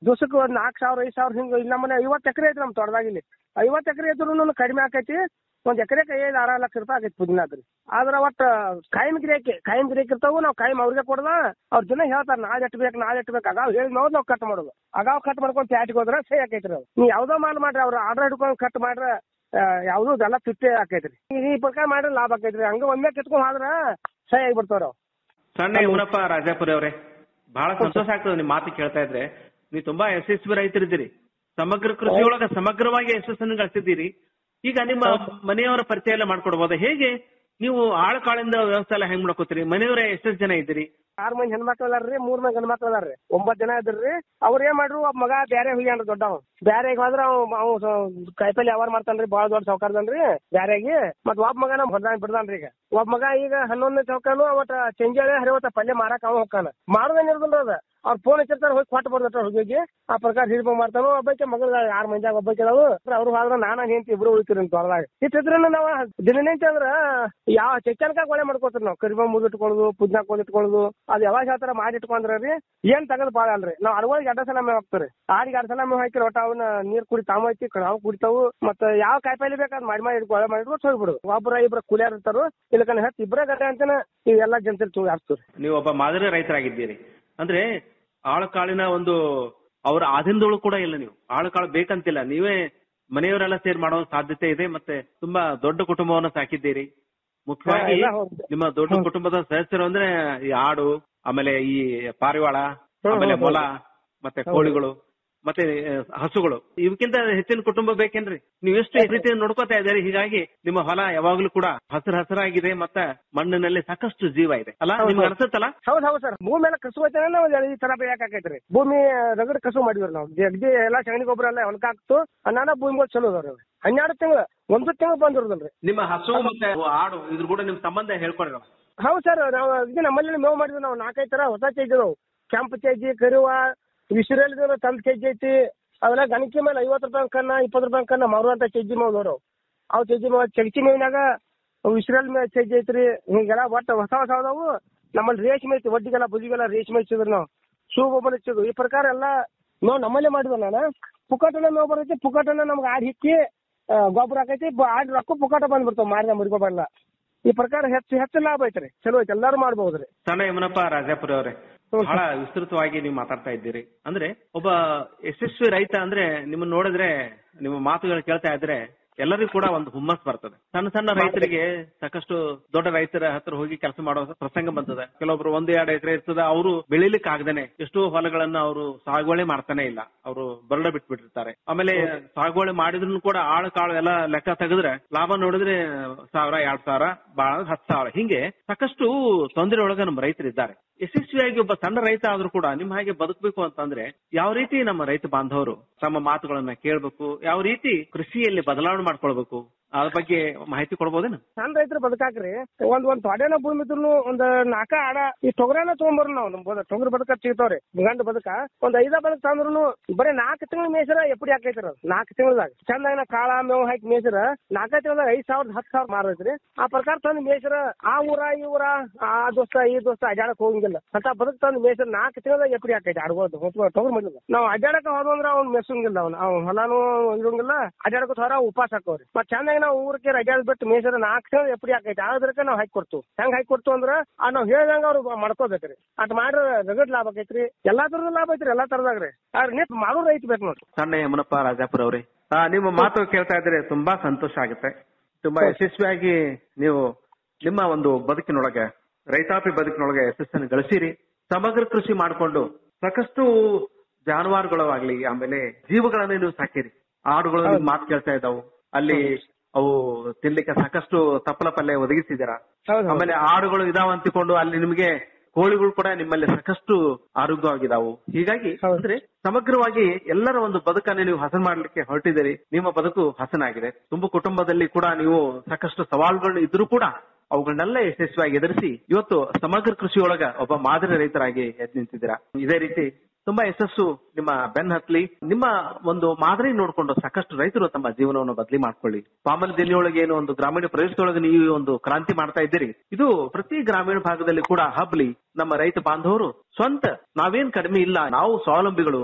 ದಿವಸಕ್ಕೆ ಒಂದ್ ನಾಲ್ಕು ಸಾವಿರ ಐದು ಸಾವಿರ ಹಿಂಗ ಇಲ್ಲಿ ನಮ್ಮನೆ ಐವತ್ತು ಎಕರೆ ಐತಿ ನಮ್ಮ ತೋಟದಾಗ ಇಲ್ಲಿ ಐವತ್ತು ಎಕರೆ ಇದ್ರು ಕಡಿಮೆ ಆಕೈತಿ ಒಂದ್ ಎಕರೆಗೆ ಐದು ಆರು ಲಕ್ಷ ರೂಪಾಯಿ ಆಗೈತಿ ಪುದೀನಾಕ್ರಿ ಆದ್ರ ಒಟ್ಟ ಕಾಯಂ ಗಿರಾಕಿ ಕಾಯಂ ಗಿರಾಕಿ ಇರ್ತಾವು ನಾವು ಕಾಯಂ ಅವ್ರಿಗೆ ಕೊಡದ ಅವ್ರ ಜನ ಹೇಳ್ತಾರ ನಾಳೆ ಎಟ್ ಬೇಕು ನಾಳೆ ಎಟ್ ಬೇಕು ಅಗಾವ್ ಹೇಳಿ ನಾವು ನಾವು ಕಟ್ ಮಾಡೋದು ಅಗಾವ್ ಕಟ್ ಮಾಡ್ಕೊಂಡ್ ಪ್ಯಾಟಿಗೆ ಹೋದ್ರ ಸಹಿ ಆಕೈತ್ರಿ ಅದು ನೀವು ಯಾವ್ದೋ ಮಾಲ್ ಮಾಡ್ರಿ ಅವ್ರ ಆರ್ಡರ್ ಹಿಡ್ಕೊಂಡ್ ಕಟ್ ಮಾಡ್ರ ಯಾವ್ದು ಎಲ್ಲ ಫಿಫ್ಟಿ ಆಕೈತ್ರಿ ಈ ಪ್ರಕಾರ ಮಾಡ್ರೆ ಲಾಭ ಆಕೈತ್ರಿ ಹಂಗ ಒಮ್ಮೆ ಕಿತ್ಕೊಂಡ್ ಹೋದ್ರ ಸಹಿ ಆಗಿಬಿಡ್ತಾವ್ರ ಅವ್ ಸಣ್ಣ ಯಮುನಪ್ಪ ರಾಜಾಪುರಿ ಅವರೇ ಬಹಳ ಸಂತೋಷ ಆಗ್ತದೆ ನಿಮ್ ಮಾತು ಕೇಳ್ತಾ ಇದ್ರೆ ನೀವು ತುಂಬಾ ಯಶಸ್ವಿ ರೈತರಿದ್ದೀರಿ ಸಮಗ್ರ ಕೃಷಿಯೊಳಗ ಸಮಗ್ರವಾಗಿ ಯಶಸ್ಸನ್ನು ಗಳಿಸಿದ್ದೀರಿ ಈಗ ನಿಮ್ಮ ಮನೆಯವರ ಪರಿಚಯ ಎಲ್ಲ ಮಾಡ್ಕೊಡ್ಬೋದಾ ಹೇಗೆ ನೀವು ಆಳು ಕಾಳಿಂದ ವ್ಯವಸ್ಥೆ ಎಲ್ಲ ಹೆಂಗ್ ಮಾಡ್ಕೋತೀರಿ ಮನೆಯವರೇ ಎಷ್ಟೆಷ್ಟು ಜನ ಇದ್ದೀರಿ ಆರ್ ಮಂದಿ ಹೆಣ್ಮಕ್ಳು ಅದಾರ್ರಿ ಮೂರ್ ಮಂದಿ ಗಂಡ್ ಮಕ್ಳು ಅದಾರ್ರಿ ಒಂಬತ್ ಜನ ಇದ್ರಿ ಅವ್ರ ಏನ್ ಮಾಡ್ರು ಒಬ್ಬ ಮಗ ಬ್ಯಾರೆ ಹೋಗ್ಯಾನ್ರಿ ದೊಡ್ಡವ್ ಬ್ಯಾರೆಗ್ ಹೋದ್ರ ಅವ್ ಅವ್ ಕಾಯಿಪಲ್ಲೆ ವ್ಯವಹಾರ ಮಾಡ್ತಾನ್ರಿ ಬಾಳ ದೊಡ್ಡ ಸಾವ್ಕಾರದನ್ರಿ ಬ್ಯಾರೆಗಿ ಮತ್ ಒಬ್ಬ ಮಗನ ಹೊಡ್ದಾನ್ ಬಿಡ್ದಾನ್ರಿ ಈಗ ಒಬ್ಬ ಮಗ ಈಗ ಹನ್ನೊಂದನೇ ಚೌಕಾನು ಅವತ್ತ ಚೆಂಜಾಳೆ ಹರಿವತ್ತ ಪಲ್ಯ ಮಾರಾಕ ಅವ ಹೋಗ್ತಾನ ಮಾಡೋದೇನ್ ಇರ್ದಿಲ್ಲ ಅದ ಅವ್ರ ಫೋನ್ ಹಚ್ಚಿರ್ತಾರ ಹೋಗಿ ಕೊಟ್ಟು ಬರ್ದಟ ಹೋಗಿ ಆ ಪ್ರಕಾರ ಹಿಡ್ಕೊಂಡ್ ಮಾಡ್ತಾನು ಒಬ್ಬಕ್ಕೆ ಮಗಳ ಆರ್ ಮಂದಿಯಾಗ ಒಬ್ಬಕ್ಕೆ ಅದಾವು ಅವ್ರು ಹೋದ್ರ ನಾನ ಹೆಂಡತಿ ಇಬ್ರು ಉಳಿತೀರಿ ಹೊರದಾಗ ಇಟ್ಟಿದ್ರ ನಾವ್ ದಿನನಿತ್ಯ ಅಂದ್ರ ಯಾವ ಚೆಕ್ಕನ್ಕ ಕೊಳೆ ಮಾಡ್ಕೋತೀರಿ ನಾವು ಕರಿಬ ಮುದಿಟ್ಕೊಳ್ಳೋದು ಪುದ್ನ ಇಟ್ಕೊಳ್ಳೋದು ಅದ್ ಯಾವಾಗ ಹೇಳ್ತಾರ ಮಾಡಿ ಇಟ್ಕೊಂಡ್ರ ರೀ ಏನ್ ತಗದ್ ಬಾಳ ಅಲ್ರಿ ನಾವ್ ಅಡವಾಗಿ ಎರಡ ಸಲ ಮೇವ್ ಹಾಕ್ತಾರಿ ಆಡಿಗೆ ಎರಡ್ ಸಲ ಮೇವ್ ಹಾಕಿರಿ ಒಟ್ಟ ಅವನ್ನ ನೀರ್ ಕುಡಿ ತಾವು ಐತಿ ನಾವು ಕುಡಿತಾವು ಮತ್ತ ಯಾವ ಕಾಯಿಪಲ್ಲೆ ಬೇಕಾದ್ ಮಾಡಿ ಮಾಡಿ ಕೊಳೆ ಮಾಡಿ ಇಟ್ಕೊಂಡು ಹೋಗ್ಬಿಡು ಒಬ್ರ ಇಬ್ರ ಕುಲಿಯಾರ್ ಇರ್ತಾರು ಇಲ್ಲಕನ ಹತ್ತು ಇಬ್ರ ಗಡ್ಡೆ ಅಂತಾನೆ ಇವೆಲ್ಲ ಜನತೆ ತೂ ಹಾಕ್ತೀರಿ ನೀವು ಒಬ್ಬ ಮಾದರಿ ರೈತರಾಗಿದ್ದೀರಿ ಅಂದ್ರೆ ಆಳು ಕಾಳಿನ ಒಂದು ಅವರ ಆಧೀನದೊಳು ಕೂಡ ಇಲ್ಲ ನೀವು ಆಳು ಕಾಳು ಬೇಕಂತಿಲ್ಲ ನೀವೇ ಮನೆಯವರೆಲ್ಲ ಸೇರಿ ಮಾಡೋ ಸಾಧ್ಯತೆ ಇದೆ ಮತ್ತೆ ತುಂಬಾ ದೊಡ್ಡ ಕುಟುಂಬವನ್ನ ಸಾಕಿದ್ದೀರಿ ಮುಖ್ಯವಾಗಿ ಎಲ್ಲ ಹೌದು. ನಿಮ್ಮ ದೊಡ್ಡ ಕುಟುಂಬದ ಸದಸ್ಯರು ಅಂದ್ರೆ ಈ ಆಡು ಆಮೇಲೆ ಈ ಪಾರಿವಾಳ ಆಮೇಲೆ ಮೊಲ ಮತ್ತೆ ಕೋಳಿಗಳು ಮತ್ತೆ ಆ, ಹಸುಗಳು ಇವಕ್ಕಿಂತ ಹೆಚ್ಚಿನ ಕುಟುಂಬ ಬೇಕೇನ್ರಿ ನೀವು ಎಷ್ಟು ಈ ರೀತಿ ನೋಡ್ಕೋತಾ ಇದ್ದೀರಿ ಹೀಗಾಗಿ ನಿಮ್ಮ ಹೊಲ ಯಾವಾಗ್ಲೂ ಕೂಡ ಹಸಿರು ಹಸಿರಾಗಿದೆ ಮತ್ತೆ ಮಣ್ಣಿನಲ್ಲಿ ಸಾಕಷ್ಟು ಜೀವ ಇದೆ ಅಲ್ಲ ನಿಮ್ಗೆ ಅನ್ಸುತ್ತಲ್ಲ ಹೌದ್ ಹೌದ್ ಸರ್ ಭೂಮಿ ಎಲ್ಲ ಕಸು ಐತೆ ನಾವು ಈ ತರ ಬೆಳೆಯಾಕೈತ್ರಿ ಭೂಮಿ ರಗಡ್ ಕಸು ಮಾಡಿವ್ರಿ ನಾವು ಜಗ್ದಿ ಎಲ್ಲಾ ಸಗಣಿ ಗೊಬ್ಬರ ಎಲ್ಲ ಹೊಲಕ್ ಹಾಕ್ತು ಅನ್ನಾನ ಭೂಮಿಗಳು ಚಲೋ ಅದಾವ್ರಿ ಅವು. ಹನ್ನೆರಡು ತಿಂಗಳು ಒಂದು ತಿಂಗಳು ಬಂದಿರೋದಲ್ರಿ ನಿಮ್ಮ ಹಸು ಮತ್ತೆ ಆಡು ಇದ್ರ ಕೂಡ ನಿಮ್ ಸಂಬಂಧ ಹೇಳ್ಕೊಡ್ರಿ ನಾವು. ಹೌದ್ ಸರ್ ನಾವು ಇದು ನಮ್ಮಲ್ಲಿ ಮೇವು ಮಾಡಿದ್ವಿ ನಾವು ನಾಲ್ಕೈದು ತರ ಹೊಸ ಚೇಜ್ ಅದಾವು ಕೆಂಪು ಚೇಜಿ ಕರಿವ ವಿಶ್ರಲ್ಲಿ ತಂದ್ ಚೇಜ್ ಐತಿ ಅವೆಲ್ಲ ಗಣಕಿ ಮೇಲೆ ಐವತ್ತು ರೂಪಾಯಿ ಕನ್ನ ಇಪ್ಪತ್ತು ರೂಪಾಯಿ ಕನ್ನ ಮಾರುವಂತ ಚಜ್ಜಿ ಮೇವು ನೋಡು ಅವು ಚಜ್ಜಿ ಮೇವು ಚಗಚಿ ಮೇವಿನಾಗ ವಿಶ್ರಲ್ ಮೇಲೆ ಚಜ್ಜಿ ಐತ್ರಿ ಹಿಂಗೆಲ್ಲ ಒಟ್ಟು ಹೊಸ ಹೊಸ ಅದಾವು ನಮ್ಮಲ್ಲಿ ರೇಷ್ಮೆ ಐತಿ ಒಡ್ಡಿಗೆಲ್ಲ ಬುದಿಗೆಲ್ಲ ರೇಷ್ಮೆ ಹಚ್ಚಿದ್ರು ನಾವು ಶೂ ಗೊಬ್ಬರ ಹಚ್ಚಿದ್ವು ಈ ಪ್ರಕಾರ ಎಲ್ಲ ನಾವು ನಮ್ಮಲ್ಲೇ ಮಾಡಿದ್ವಿ ನಾನು ಪುಕ್ಕಟನ ಮೇವು ಬರ್ತೈತಿ ಪುಕ್ಕಟನ ನಮ್ಗೆ ಆಡ್ ಹಿಕ್ಕಿ ಆ, ಗೊಬ್ಬರ ಹಾಕೈತಿ ಬ- ಆಡ್ ರೊಕ್ಕ ಪುಕ್ಕಟ ಬಂದ್ಬಿಡ್ತಾವ ಮಾರಿದ ಮುರಿಗೋಬಲ್ಲ ಈ ಪ್ರಕಾರ ಹೆಚ್ಚು ಹೆಚ್ಚು ಲಾಭ ಐತ್ರಿ ಚಲೋ ಐತಿ ಎಲ್ಲಾರು ಮಾಡ್ಬೋದ್ರಿ ಸಣ್ಣ ಯಮನಪ್ಪ ರಾಜಾಪುರ ಅವರೇ ಬಹಳ ವಿಸ್ತೃತವಾಗಿ ನೀವು ಮಾತಾಡ್ತಾ ಇದ್ದೀರಿ ಅಂದ್ರೆ ಒಬ್ಬ ಯಶಸ್ವಿ ರೈತ ಅಂದ್ರೆ ನಿಮ್ಮನ್ನ ನೋಡಿದ್ರೆ ನಿಮ್ಮ ಮಾತುಗಳು ಕೇಳ್ತಾ ಇದ್ರೆ ಎಲ್ಲರಿಗೂ ಕೂಡ ಒಂದು ಹುಮ್ಮಸ್ ಬರ್ತದೆ ಸಣ್ಣ ಸಣ್ಣ ರೈತರಿಗೆ ಸಾಕಷ್ಟು ದೊಡ್ಡ ರೈತರ ಹತ್ರ ಹೋಗಿ ಕೆಲಸ ಮಾಡೋ ಪ್ರಸಂಗ ಬಂತದೆ ಕೆಲವೊಬ್ರು ಒಂದು ಎರಡು ಎಕರೆ ಇರ್ತದೆ ಅವರು ಬೆಳಿಲಿಕ್ಕೆ ಆಗದೇನೆ ಎಷ್ಟೋ ಹೊಲಗಳನ್ನ ಅವರು ಸಾಗುವಳಿ ಮಾಡ್ತಾನೆ ಇಲ್ಲ ಅವರು ಬರಡ ಬಿಟ್ಬಿಟ್ಟಿರ್ತಾರೆ ಆಮೇಲೆ ಸಾಗುವಳಿ ಮಾಡಿದ್ರು ಕೂಡ ಆಳು ಕಾಳು ಎಲ್ಲ ಲೆಕ್ಕ ತೆಗೆದ್ರೆ ಲಾಭ ನೋಡಿದ್ರೆ ಸಾವಿರ ಎರಡ್ ಸಾವಿರ ಬಾಳ ಹತ್ತು ಸಾವಿರ ಹಿಂಗೆ ಸಾಕಷ್ಟು ತೊಂದರೆ ಒಳಗ ನಮ್ಮ ರೈತರಿದ್ದಾರೆ ಯಶಸ್ವಿಯಾಗಿ ಒಬ್ಬ ಸಣ್ಣ ರೈತ ಆದ್ರೂ ಕೂಡ ನಿಮ್ ಹಾಗೆ ಬದುಕಬೇಕು ಅಂತಂದ್ರೆ ಯಾವ ರೀತಿ ನಮ್ಮ ರೈತ ಬಾಂಧವರು ತಮ್ಮ ಮಾತುಗಳನ್ನ ಕೇಳ್ಬೇಕು ಯಾವ ರೀತಿ ಕೃಷಿಯಲ್ಲಿ ಬದಲಾವಣೆ ಮಾಡ್ಕೊಳ್ಬೇಕು ಅದ್ರ ಬಗ್ಗೆ ಮಾಹಿತಿ ಕೊಡ್ಬೋದೇನು ಸಣ್ಣ ರೈತರು ಬದುಕಾಕ್ರಿ ಒಂದ್ ಒಂದ್ ತೊಡೆನ ಭೂಮಿ ಇದ್ರು ಒಂದ್ ನಾಲ್ಕ ಆಡ ಈ ತೊಗರಿನ ತಗೊಂಬರ್ರಿ ನಾವು ನಮ್ ಬದ- ತೊಗರಿ ಬದುಕ ಸಿಗ್ತಾವ್ರಿ ಗಂಡ ಬದುಕ ಒಂದ್ ಐದ ಬದುಕ ತಂದ್ರು ಬರೀ ನಾಲ್ಕು ತಿಂಗಳ ಮೇಸರ ಎಪ್ಪಡಿ ಹಾಕೈತ್ರಿ ಅದು ನಾಲ್ಕು ತಿಂಗಳದಾಗ ಚಂದಾಗಿನ ಕಾಳ ಮೇವು ಹಾಕಿ ಮೇಸರ ನಾಲ್ಕೈ ತಿಂಗಳದಾಗ ಐದ್ ಸಾವಿರದ ಹತ್ತು ಸಾವಿರ ಮಾರೈತ್ರಿ ಆ ಪ್ರಕಾರ ತಂದ್ ಮೇಸರ ಆ ಊರ ಈ ಊರ ಆ ದೋಸ್ತ ಈ ದೋಸ್ತ ಅಡ್ಯಾಡಕ್ ಹೋಗಂಗಿಲ್ಲ ಅಂತ ಬದುಕ್ ತಂದ್ ಮೇಸರ ನಾಲ್ಕು ತಿಂಗಳದಾಗ ಎಪ್ಪಡಿ ಹಾಕೈತಿ ಆಡ್ಬೋದು ತೊಗರಿ ಮಾಡಿಲ್ಲ ನಾವು ಅಡ್ಯಾಡಕ ಹೋದಂದ್ರ ಅವ್ನ್ ಮೆಸಂಗಿಲ್ಲ ಅವ್ನ ಅವ್ನ ಹೊಲಾನು ಇರಂಗಿಲ್ಲ ಅಡ್ಯಾಡಕ ಹೊರ ಉಪವಾಸ ಹಾಕೋರಿ ಮತ್ ಚಂದಾಗಿ ನಾವು ಊರಕ್ಕೆ ಅಡ್ಯಾಡ್ ಬಿಟ್ಟು ಮೇಸರ ನಾಲ್ಕು ತಿಂಗಳ ಎಪ್ಪಡಿ ಹಾಕೈತಿ ಆದ್ರಕ್ಕೆ ನಾವು ಹಾಕಿ ಕೊಡ್ತು ಹೆಂಗ್ ಹಾಕಿ ಕೊಡ್ತು ಅಂದ್ರ ಆ ನಾವ್ ಹೇಳ್ದಂಗ ಅವ್ರು ಮಾಡ್ಕೋಬೇಕ್ರಿ ಅಟ್ ಮಾಡ್ರ ರಗಡ್ ಲಾಭ ಆಕೈತ್ರಿ ಎಲ್ಲಾ ತರದ ಲಾಭ ಐತ್ರಿ ಎಲ್ಲಾ ತರದಾಗ್ರಿ ಆದ್ರೆ ನಿಟ್ ಮಾಡೋ ರೈತ ಬೇಕು ನೋಡ್ರಿ ಸಣ್ಣ ಯಮನಪ್ಪ ರಾಜಾಪುರ ಅವರೇ ಆ, ನಿಮ್ಮ ಮಾತು ಕೇಳ್ತಾ ಇದ್ರೆ ತುಂಬಾ ಸಂತೋಷ ಆಗುತ್ತೆ ತುಂಬಾ ಯಶಸ್ವಿಯಾಗಿ ನೀವು ನಿಮ್ಮ ಒಂದು ಬದುಕಿನೊಳಗೆ ರೈತಾಪಿ ಬದುಕಿನೊಳಗೆ ಯಶಸ್ಸನ್ನು ಗಳಿಸಿರಿ ಸಮಗ್ರ ಕೃಷಿ ಮಾಡಿಕೊಂಡು ಸಾಕಷ್ಟು ಜಾನುವಾರುಗಳಾಗ್ಲಿ ಆಮೇಲೆ ಜೀವಗಳನ್ನ ನೀವು ಸಾಕಿರಿ ಆಡುಗಳು ನಿಮ್ ಮಾತು ಕೇಳ್ತಾ ಇದ್ದಾವು ಅಲ್ಲಿ ಅವು ತಿನ್ಲಿಕ್ಕೆ ಸಾಕಷ್ಟು ತಪ್ಪಲ ಪಲ್ಯ ಒದಗಿಸಿದ್ದೀರಾ ಆಮೇಲೆ ಆಡುಗಳು ಇದಾವ ಅಂತಿಕೊಂಡು ಅಲ್ಲಿ ನಿಮಗೆ ಕೋಳಿಗಳು ಕೂಡ ನಿಮ್ಮಲ್ಲಿ ಸಾಕಷ್ಟು ಆರೋಗ್ಯವಾಗಿದಾವು ಹೀಗಾಗಿ ಅಂದ್ರೆ ಸಮಗ್ರವಾಗಿ ಎಲ್ಲರ ಒಂದು ಬದುಕನ್ನು ನೀವು ಹಸನ್ ಮಾಡ್ಲಿಕ್ಕೆ ಹೊರಟಿದ್ದೀರಿ ನಿಮ್ಮ ಬದುಕು ಹಸನಾಗಿದೆ ತುಂಬ ಕುಟುಂಬದಲ್ಲಿ ಕೂಡ ನೀವು ಸಾಕಷ್ಟು ಸವಾಲುಗಳು ಇದ್ರೂ ಕೂಡ ಅವುಗಳನ್ನೆಲ್ಲ ಯಶಸ್ವಿಯಾಗಿ ಎದುರಿಸಿ ಇವತ್ತು ಸಮಗ್ರ ಕೃಷಿಯೊಳಗ ಒಬ್ಬ ಮಾದರಿ ರೈತರಾಗಿ ಎದ್ದು ನಿಂತಿದ್ದೀರಾ ಇದೇ ರೀತಿ ತುಂಬಾ ಯಶಸ್ಸು ನಿಮ್ಮ ಬೆನ್ ಹತ್ಲಿ ನಿಮ್ಮ ಒಂದು ಮಾದರಿ ನೋಡ್ಕೊಂಡು ಸಾಕಷ್ಟು ರೈತರು ತಮ್ಮ ಜೀವನವನ್ನು ಬದಲಿ ಮಾಡ್ಕೊಳ್ಳಿ ಪಾಮಲ್ ಜಿಲ್ಲೆಯೊಳಗೆ ಏನು ಒಂದು ಗ್ರಾಮೀಣ ಪ್ರದೇಶದೊಳಗೆ ನೀವು ಒಂದು ಕ್ರಾಂತಿ ಮಾಡ್ತಾ ಇದ್ದೀರಿ ಇದು ಪ್ರತಿ ಗ್ರಾಮೀಣ ಭಾಗದಲ್ಲಿ ಕೂಡ ಹಬ್ಲಿ ನಮ್ಮ ರೈತ ಬಾಂಧವರು ಸ್ವಂತ ನಾವೇನ್ ಕಡಿಮೆ ಇಲ್ಲ ನಾವು ಸ್ವಾವಲಂಬಿಗಳು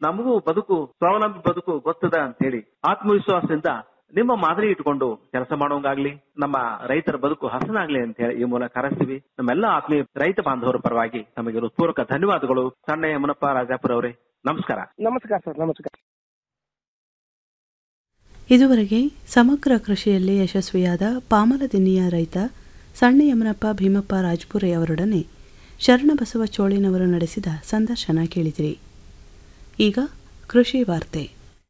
ನಮಗೂ ಬದುಕು ಸ್ವಾವಲಂಬಿ ಬದುಕು ಗೊತ್ತದ ಅಂತೇಳಿ ಆತ್ಮವಿಶ್ವಾಸದಿಂದ ನಿಮ್ಮ ಮಾದರಿ ಇಟ್ಕೊಂಡು ಕೆಲಸ ಮಾಡೋಂಗಾಗ್ಲಿ ನಮ್ಮ ರೈತರ ಬದುಕು ಹಸನಾಗ್ಲಿ ಅಂತ ಹೇಳಿ ಈ ಮೂಲಕ ಹಾರೈಸ್ತೀವಿ ನಮ್ಮೆಲ್ಲ ಆತ್ಮೀಯ ರೈತ ಬಾಂಧವರ ಪರವಾಗಿ ನಮಗೆ ಹೃತ್ಪೂರ್ವಕ ಧನ್ಯವಾದಗಳು ಸಣ್ಣ ಯಮನಪ್ಪ ರಾಜಾಪುರ ಅವರೇ ನಮಸ್ಕಾರ ನಮಸ್ಕಾರ ಸರ್ ನಮಸ್ಕಾರ ಇದುವರೆಗೆ ಸಮಗ್ರ ಕೃಷಿಯಲ್ಲಿ ಯಶಸ್ವಿಯಾದ ಪಾಮಲದಿನ್ನಿಯ ರೈತ ಸಣ್ಣ ಯಮನಪ್ಪ ಭೀಮಪ್ಪ ರಾಜ್ಪುರೆ ಅವರೊಡನೆ ಶರಣಬಸವ ಚೋಳಿನವರು ನಡೆಸಿದ ಸಂದರ್ಶನ ಕೇಳಿದಿರಿ ಈಗ ಕೃಷಿ ವಾರ್ತೆ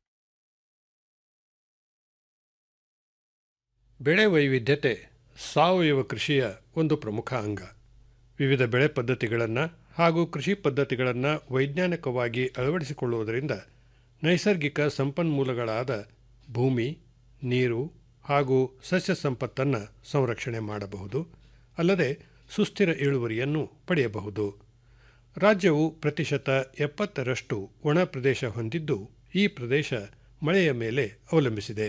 ಬೆಳೆ ವೈವಿಧ್ಯತೆ ಸಾವಯವ ಕೃಷಿಯ ಒಂದು ಪ್ರಮುಖ ಅಂಗ ವಿವಿಧ ಬೆಳೆ ಪದ್ಧತಿಗಳನ್ನು ಹಾಗೂ ಕೃಷಿ ಪದ್ಧತಿಗಳನ್ನು ವೈಜ್ಞಾನಿಕವಾಗಿ ಅಳವಡಿಸಿಕೊಳ್ಳುವುದರಿಂದ ನೈಸರ್ಗಿಕ ಸಂಪನ್ಮೂಲಗಳಾದ ಭೂಮಿ ನೀರು ಹಾಗೂ ಸಸ್ಯ ಸಂಪತ್ತನ್ನು ಸಂರಕ್ಷಣೆ ಮಾಡಬಹುದು ಅಲ್ಲದೆ ಸುಸ್ಥಿರ ಇಳುವರಿಯನ್ನು ಪಡೆಯಬಹುದು ರಾಜ್ಯವು ಪ್ರತಿಶತ ಎಪ್ಪತ್ತರಷ್ಟು ಒಣ ಪ್ರದೇಶ ಹೊಂದಿದ್ದು ಈ ಪ್ರದೇಶ ಮಳೆಯ ಮೇಲೆ ಅವಲಂಬಿಸಿದೆ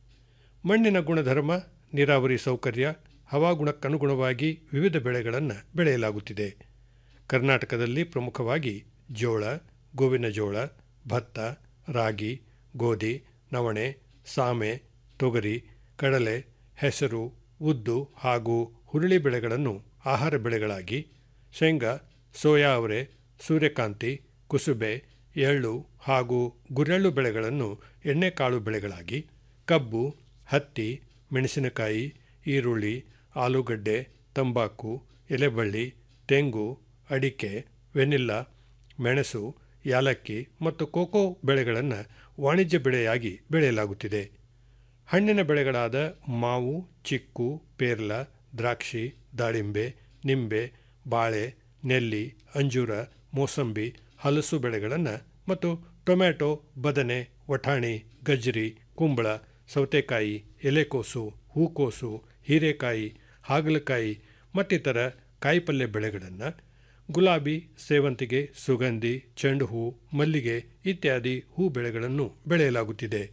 ಮಣ್ಣಿನ ಗುಣಧರ್ಮ ನೀರಾವರಿ ಸೌಕರ್ಯ ಹವಾಗುಣಕ್ಕನುಗುಣವಾಗಿ ವಿವಿಧ ಬೆಳೆಗಳನ್ನು ಬೆಳೆಯಲಾಗುತ್ತಿದೆ ಕರ್ನಾಟಕದಲ್ಲಿ ಪ್ರಮುಖವಾಗಿ ಜೋಳ ಗೋವಿನ ಜೋಳ ಭತ್ತ ರಾಗಿ ಗೋಧಿ ನವಣೆ ಸಾಮೆ ತೊಗರಿ ಕಡಲೆ ಹೆಸರು ಉದ್ದು ಹಾಗೂ ಹುರುಳಿ ಬೆಳೆಗಳನ್ನು ಆಹಾರ ಬೆಳೆಗಳಾಗಿ ಶೇಂಗಾ ಸೋಯಾ ಅವರೆ ಸೂರ್ಯಕಾಂತಿ ಕುಸುಬೆ ಎಳ್ಳು ಹಾಗೂ ಗುರೆಳ್ಳು ಬೆಳೆಗಳನ್ನು ಎಣ್ಣೆಕಾಳು ಬೆಳೆಗಳಾಗಿ ಕಬ್ಬು ಹತ್ತಿ ಮೆಣಸಿನಕಾಯಿ ಈರುಳ್ಳಿ ಆಲೂಗಡ್ಡೆ ತಂಬಾಕು ಎಲೆಬಳ್ಳಿ ತೆಂಗು ಅಡಿಕೆ ವೆನಿಲ್ಲಾ ಮೆಣಸು ಯಾಲಕ್ಕಿ ಮತ್ತು ಕೋಕೋ ಬೆಳೆಗಳನ್ನು ವಾಣಿಜ್ಯ ಬೆಳೆಯಾಗಿ ಬೆಳೆಯಲಾಗುತ್ತಿದೆ ಹಣ್ಣಿನ ಬೆಳೆಗಳಾದ ಮಾವು ಚಿಕ್ಕು ಪೇರ್ಲ ದ್ರಾಕ್ಷಿ ದಾಳಿಂಬೆ ನಿಂಬೆ ಬಾಳೆ ನೆಲ್ಲಿ ಅಂಜೂರ ಮೋಸಂಬಿ ಹಲಸು ಬೆಳೆಗಳನ್ನು ಮತ್ತು ಟೊಮ್ಯಾಟೊ ಬದನೆ ವಠಾಣಿ ಗಜ್ರಿ ಕುಂಬಳ ಸೌತೆಕಾಯಿ ಎಲೆಕೋಸು ಹೂಕೋಸು ಹೀರೆಕಾಯಿ ಹಾಗಲಕಾಯಿ ಮತ್ತಿತರ ಕಾಯಿಪಲ್ಯ ಬೆಳೆಗಳನ್ನು ಗುಲಾಬಿ ಸೇವಂತಿಗೆ ಸುಗಂಧಿ ಚೆಂಡು ಹೂ ಮಲ್ಲಿಗೆ ಇತ್ಯಾದಿ ಹೂ ಬೆಳೆಗಳನ್ನು ಬೆಳೆಯಲಾಗುತ್ತಿದೆ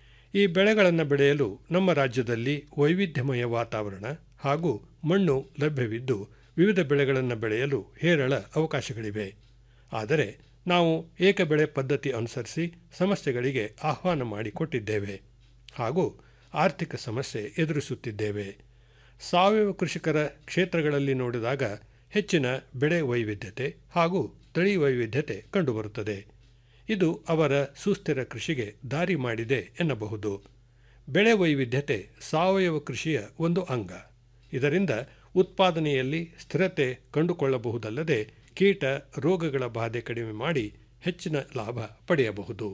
ಈ ಬೆಳೆಗಳನ್ನು ಬೆಳೆಯಲು ನಮ್ಮ ರಾಜ್ಯದಲ್ಲಿ ವೈವಿಧ್ಯಮಯ ವಾತಾವರಣ ಹಾಗೂ ಮಣ್ಣು ಲಭ್ಯವಿದ್ದು ವಿವಿಧ ಬೆಳೆಗಳನ್ನು ಬೆಳೆಯಲು ಹೇರಳ ಅವಕಾಶಗಳಿವೆ ಆದರೆ ನಾವು ಏಕ ಬೆಳೆ ಪದ್ಧತಿ ಅನುಸರಿಸಿ ಸಮಸ್ಯೆಗಳಿಗೆ ಆಹ್ವಾನ ಮಾಡಿಕೊಟ್ಟಿದ್ದೇವೆ ಹಾಗೂ ಆರ್ಥಿಕ ಸಮಸ್ಯೆ ಎದುರಿಸುತ್ತಿದ್ದೇವೆ ಸಾವಯವ ಕೃಷಿಕರ ಕ್ಷೇತ್ರಗಳಲ್ಲಿ ನೋಡಿದಾಗ ಹೆಚ್ಚಿನ ಬೆಳೆ ವೈವಿಧ್ಯತೆ ಹಾಗೂ ತಳಿ ವೈವಿಧ್ಯತೆ ಕಂಡುಬರುತ್ತದೆ ಇದು ಅವರ ಸುಸ್ಥಿರ ಕೃಷಿಗೆ ದಾರಿ ಮಾಡಿದೆ ಎನ್ನಬಹುದು ಬೆಳೆ ವೈವಿಧ್ಯತೆ ಸಾವಯವ ಕೃಷಿಯ ಒಂದು ಅಂಗ ಇದರಿಂದ ಉತ್ಪಾದನೆಯಲ್ಲಿ ಸ್ಥಿರತೆ ಕಂಡುಕೊಳ್ಳಬಹುದಲ್ಲದೆ ಕೀಟ ರೋಗಗಳ ಬಾಧೆ ಕಡಿಮೆ ಮಾಡಿ ಹೆಚ್ಚಿನ ಲಾಭ ಪಡೆಯಬಹುದು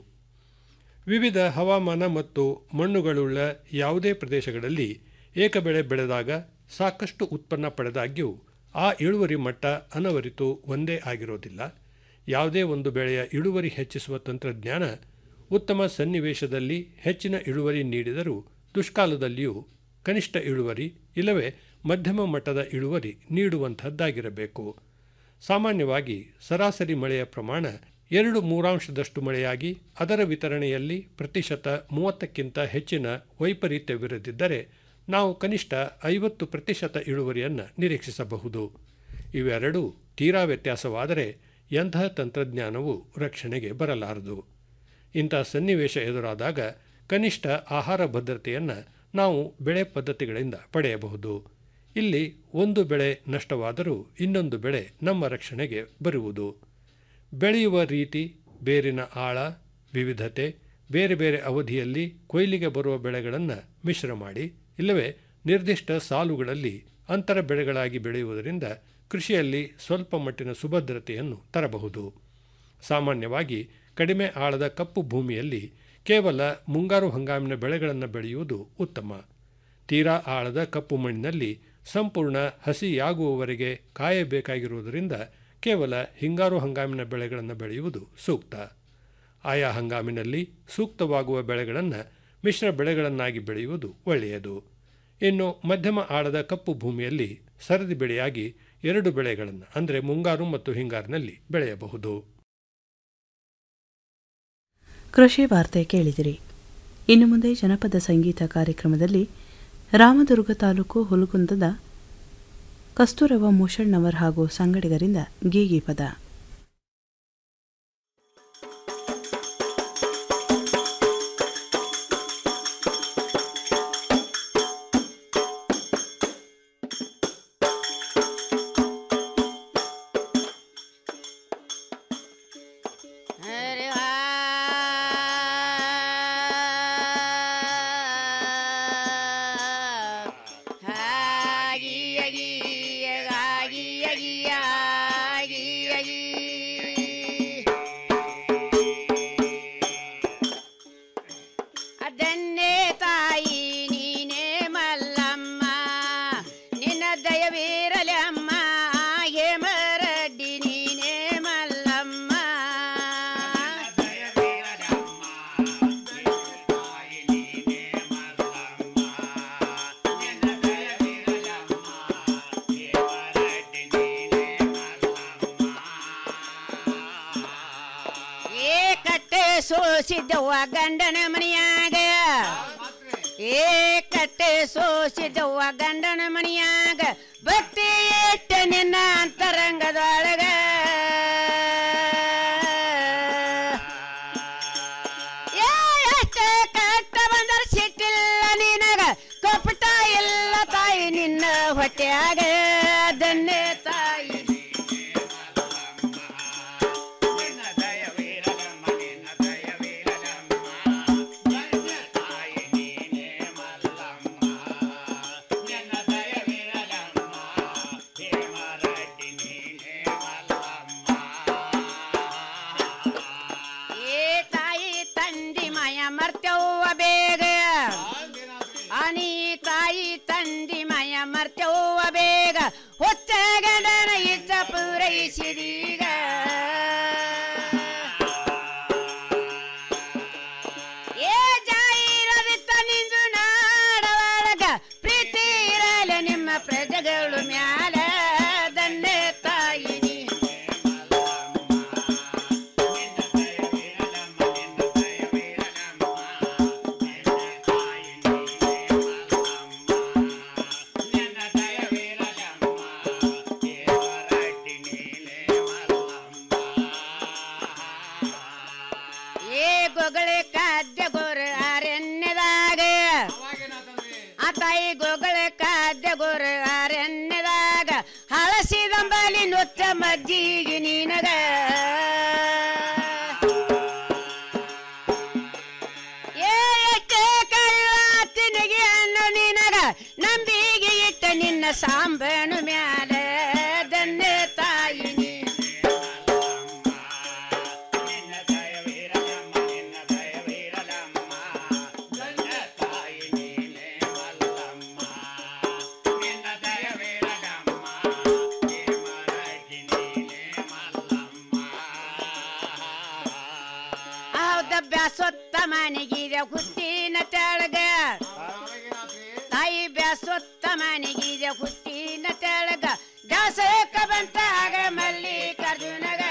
ವಿವಿಧ ಹವಾಮಾನ ಮತ್ತು ಮಣ್ಣುಗಳುಳ್ಳ ಯಾವುದೇ ಪ್ರದೇಶಗಳಲ್ಲಿ ಏಕಬೆಳೆ ಬೆಳೆದಾಗ ಸಾಕಷ್ಟು ಉತ್ಪನ್ನ ಪಡೆದಾಗ್ಯೂ ಆ ಇಳುವರಿ ಮಟ್ಟ ಅನವರಿತು ಒಂದೇ ಆಗಿರೋದಿಲ್ಲ ಯಾವುದೇ ಒಂದು ಬೆಳೆಯ ಇಳುವರಿ ಹೆಚ್ಚಿಸುವ ತಂತ್ರಜ್ಞಾನ ಉತ್ತಮ ಸನ್ನಿವೇಶದಲ್ಲಿ ಹೆಚ್ಚಿನ ಇಳುವರಿ ನೀಡಿದರೂ ದುಷ್ಕಾಲದಲ್ಲಿಯೂ ಕನಿಷ್ಠ ಇಳುವರಿ ಇಲ್ಲವೇ ಮಧ್ಯಮ ಮಟ್ಟದ ಇಳುವರಿ ನೀಡುವಂಥದ್ದಾಗಿರಬೇಕು ಸಾಮಾನ್ಯವಾಗಿ ಸರಾಸರಿ ಮಳೆಯ ಪ್ರಮಾಣ ಎರಡು ಮೂರಾಂಶದಷ್ಟು ಮಳೆಯಾಗಿ ಅದರ ವಿತರಣೆಯಲ್ಲಿ ಪ್ರತಿಶತ ಮೂವತ್ತಕ್ಕಿಂತ ಹೆಚ್ಚಿನ ವೈಪರೀತ್ಯವಿರದಿದ್ದರೆ ನಾವು ಕನಿಷ್ಠ ಐವತ್ತು ಪ್ರತಿಶತ ಇಳುವರಿಯನ್ನು ನಿರೀಕ್ಷಿಸಬಹುದು ಇವೆರಡೂ ತೀರಾ ವ್ಯತ್ಯಾಸವಾದರೆ ಎಂತಹ ತಂತ್ರಜ್ಞಾನವು ರಕ್ಷಣೆಗೆ ಬರಲಾರದು ಇಂಥ ಸನ್ನಿವೇಶ ಎದುರಾದಾಗ ಕನಿಷ್ಠ ಆಹಾರ ಭದ್ರತೆಯನ್ನು ನಾವು ಬೆಳೆ ಪದ್ಧತಿಗಳಿಂದ ಪಡೆಯಬಹುದು ಇಲ್ಲಿ ಒಂದು ಬೆಳೆ ನಷ್ಟವಾದರೂ ಇನ್ನೊಂದು ಬೆಳೆ ನಮ್ಮ ರಕ್ಷಣೆಗೆ ಬರುವುದು ಬೆಳೆಯುವ ರೀತಿ ಬೇರಿನ ಆಳ ವಿವಿಧತೆ ಬೇರೆ ಬೇರೆ ಅವಧಿಯಲ್ಲಿ ಕೊಯ್ಲಿಗೆ ಬರುವ ಬೆಳೆಗಳನ್ನು ಮಿಶ್ರ ಮಾಡಿ ಇಲ್ಲವೇ ನಿರ್ದಿಷ್ಟ ಸಾಲುಗಳಲ್ಲಿ ಅಂತರ ಬೆಳೆಗಳಾಗಿ ಬೆಳೆಯುವುದರಿಂದ ಕೃಷಿಯಲ್ಲಿ ಸ್ವಲ್ಪ ಮಟ್ಟಿನ ಸುಭದ್ರತೆಯನ್ನು ತರಬಹುದು ಸಾಮಾನ್ಯವಾಗಿ ಕಡಿಮೆ ಆಳದ ಕಪ್ಪು ಭೂಮಿಯಲ್ಲಿ ಕೇವಲ ಮುಂಗಾರು ಹಂಗಾಮಿನ ಬೆಳೆಗಳನ್ನು ಬೆಳೆಯುವುದು ಉತ್ತಮ ತೀರಾ ಆಳದ ಕಪ್ಪು ಮಣ್ಣಿನಲ್ಲಿ ಸಂಪೂರ್ಣ ಹಸಿಯಾಗುವವರೆಗೆ ಕಾಯಬೇಕಾಗಿರುವುದರಿಂದ ಕೇವಲ ಹಿಂಗಾರು ಹಂಗಾಮಿನ ಬೆಳೆಗಳನ್ನು ಬೆಳೆಯುವುದು ಸೂಕ್ತ ಆಯಾ ಹಂಗಾಮಿನಲ್ಲಿ ಸೂಕ್ತವಾಗುವ ಬೆಳೆಗಳನ್ನು ಮಿಶ್ರ ಬೆಳೆಗಳನ್ನಾಗಿ ಬೆಳೆಯುವುದು ಒಳ್ಳೆಯದು ಇನ್ನು ಮಧ್ಯಮ ಆಳದ ಕಪ್ಪು ಭೂಮಿಯಲ್ಲಿ ಸರದಿ ಬೆಳೆಯಾಗಿ ಎರಡು ಬೆಳೆಗಳನ್ನು ಅಂದರೆ ಮುಂಗಾರು ಮತ್ತು ಹಿಂಗಾರಿನಲ್ಲಿ ಬೆಳೆಯಬಹುದು ಕೃಷಿ ವಾರ್ತೆ ಕೇಳಿದಿರಿ ಇನ್ನು ಮುಂದೆ ಜನಪದ ಸಂಗೀತ ಕಾರ್ಯಕ್ರಮದಲ್ಲಿ ರಾಮದುರ್ಗ ತಾಲೂಕು ಹುಲಗುಂದದ ಕಸ್ತೂರವ ಮೂಷಣ್ಣವರ್ ಹಾಗೂ ಸಂಗಡಿಗರಿಂದ ಗೀಗಿ ಪದ ಸೋಸಿದವ್ವ ಗಂಡನ ಮನೆಯಾಗ ಏ ಕಟ್ಟೆ ಸೋಸಿದವ್ವ ಗಂಡನ ಮನೆಯಾಗ ಭಕ್ತಿ ಇಟ್ಟ ನಿನ್ನ ಅಂತರಂಗದೊಳಗ ಏ ಎಷ್ಟೇ ಕಷ್ಟ ಬಂದರ ಸಿಟ್ಟಿಲ್ಲ ನಿನಗ ಕಪಟ ಇಲ್ಲ ತಾಯಿ ನಿನ್ನ ಹೊಟ್ಟೆಯಾಗ ದನ್ನೆ ತಾಯಿ ಏ ತಾಯಿ ತಂದಿ ಮಯ ಮರ್ತವ್ವ ಬೇಗ ಅನಿ ತಾಯಿ ತಂದಿ ಮಯ ಮರ್ತವ್ವ ಬೇಗ ಹೊತ್ತ ಗಂಡನ ಇಷ್ಟ ಪೂರೈಸಿದೀಗ ಏ ಜಾಯಿರದಿತ್ತ ನಿಂದು ನಾಡೊಳಗ ಪ್ರೀತಿ ಇರಲ ನಿಮ್ಮ ಪ್ರಜೆಗಳು ಮ್ಯಾಲ ದನ್ನೆ ತಾಯಿ ನೀ ಏ ಗೊಗಳೆ ಖಾದ್ಯ ಗೋರ ಅರಣ್ಯದಾಗ ಆ ತಾಯಿ ಗೊಗಳೆ ಖಾದ್ಯ ಗೋರ ಅರಣ್ಯದಾಗ ಹಳಸಿದಂಬಲಿ ನೊತ್ತ ಮಜ್ಜಿಗೆ ನೀನಗ ಏ ಎಷ್ಟೇ ಕಳ್ಳ ತಿನಗೆ ಅನ್ನೋ ನಿನಗ ನಂಬಿಗೆ ಇಟ್ಟ ನಿನ್ನ ಸಾಂಬನು ಮ್ಯಾಲ ದನ್ನೆ ತಾಯಿ ನೀ ಹೌದ ಬ್ಯಾಸೊತ್ತ ಮನೆಗಿದೆ ಹುಟ್ಟಿನ ತೆಳಗ ತಾಯಿ ಬ್ಯಾಸೊತ್ತ ಮನೆಗಿದೆ ಹುಟ್ಟಿನ ತೆಳಗ ದಾಸಕ ಬಂತಾಗ ಮಲ್ಲಿಕಾರ್ಜುನಗ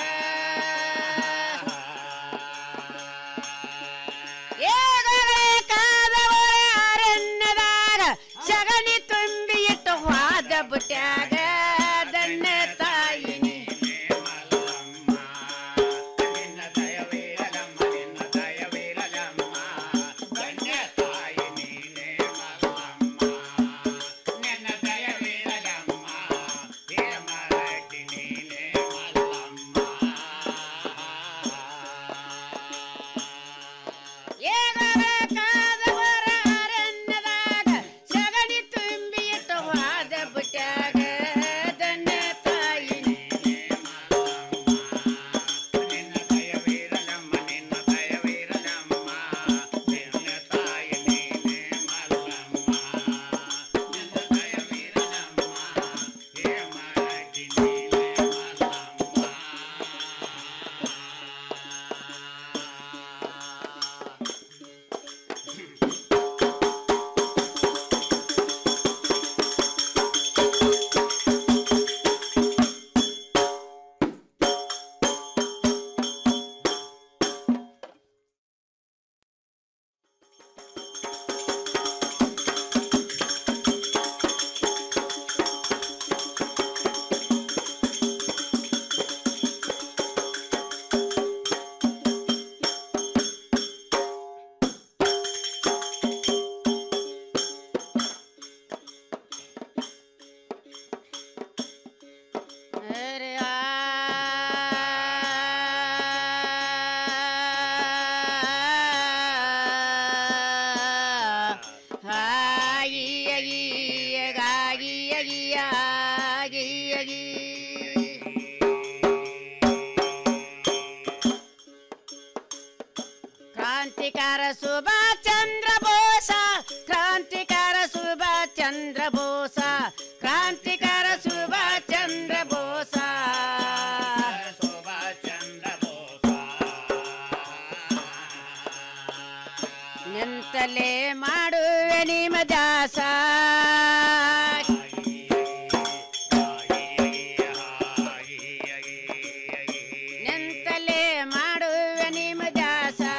ಏಗಲೇ ಕಾದವರ ಅರಣ್ಯದಾಗ ಸಗಣಿ ತುಂಬಿ ಇಟ್ಟು ಹೋದ ಬುಟ್ಯಾಗ ದನ್ನ ತಾಯಿ ನೀ. ಏಗಲೇ ಕಾದವರ ಅರಣ್ಯದಾಗ ಸಗಣಿ ತುಂಬಿ ಇಟ್ಟು ಹೋದ ಬುಟ್ಯಾಗ ದನ್ನ ತಾಯಿ ನೀ. ಅರೆ ಆ ಕ್ರಾಂತಿಕಾರ ಸುಭಾಷ್ ಚಂದ್ರ ಬೋಸ ಕ್ರಾಂತಿಕಾರ ಸುಭಾಷ್ ಚಂದ್ರ ಬೋಸ ಕ್ರಾಂತಿಕಾರ ಸುಭಾಷ್ ಚಂದ್ರ ಬೋಸ ನಿಂತಲೇ ಮಾಡುವೆ ನಿಮ್ಮ ದಾಸ ನಿಂತಲೇ ಮಾಡುವೆ ನಿಮ್ಮ ದಾಸ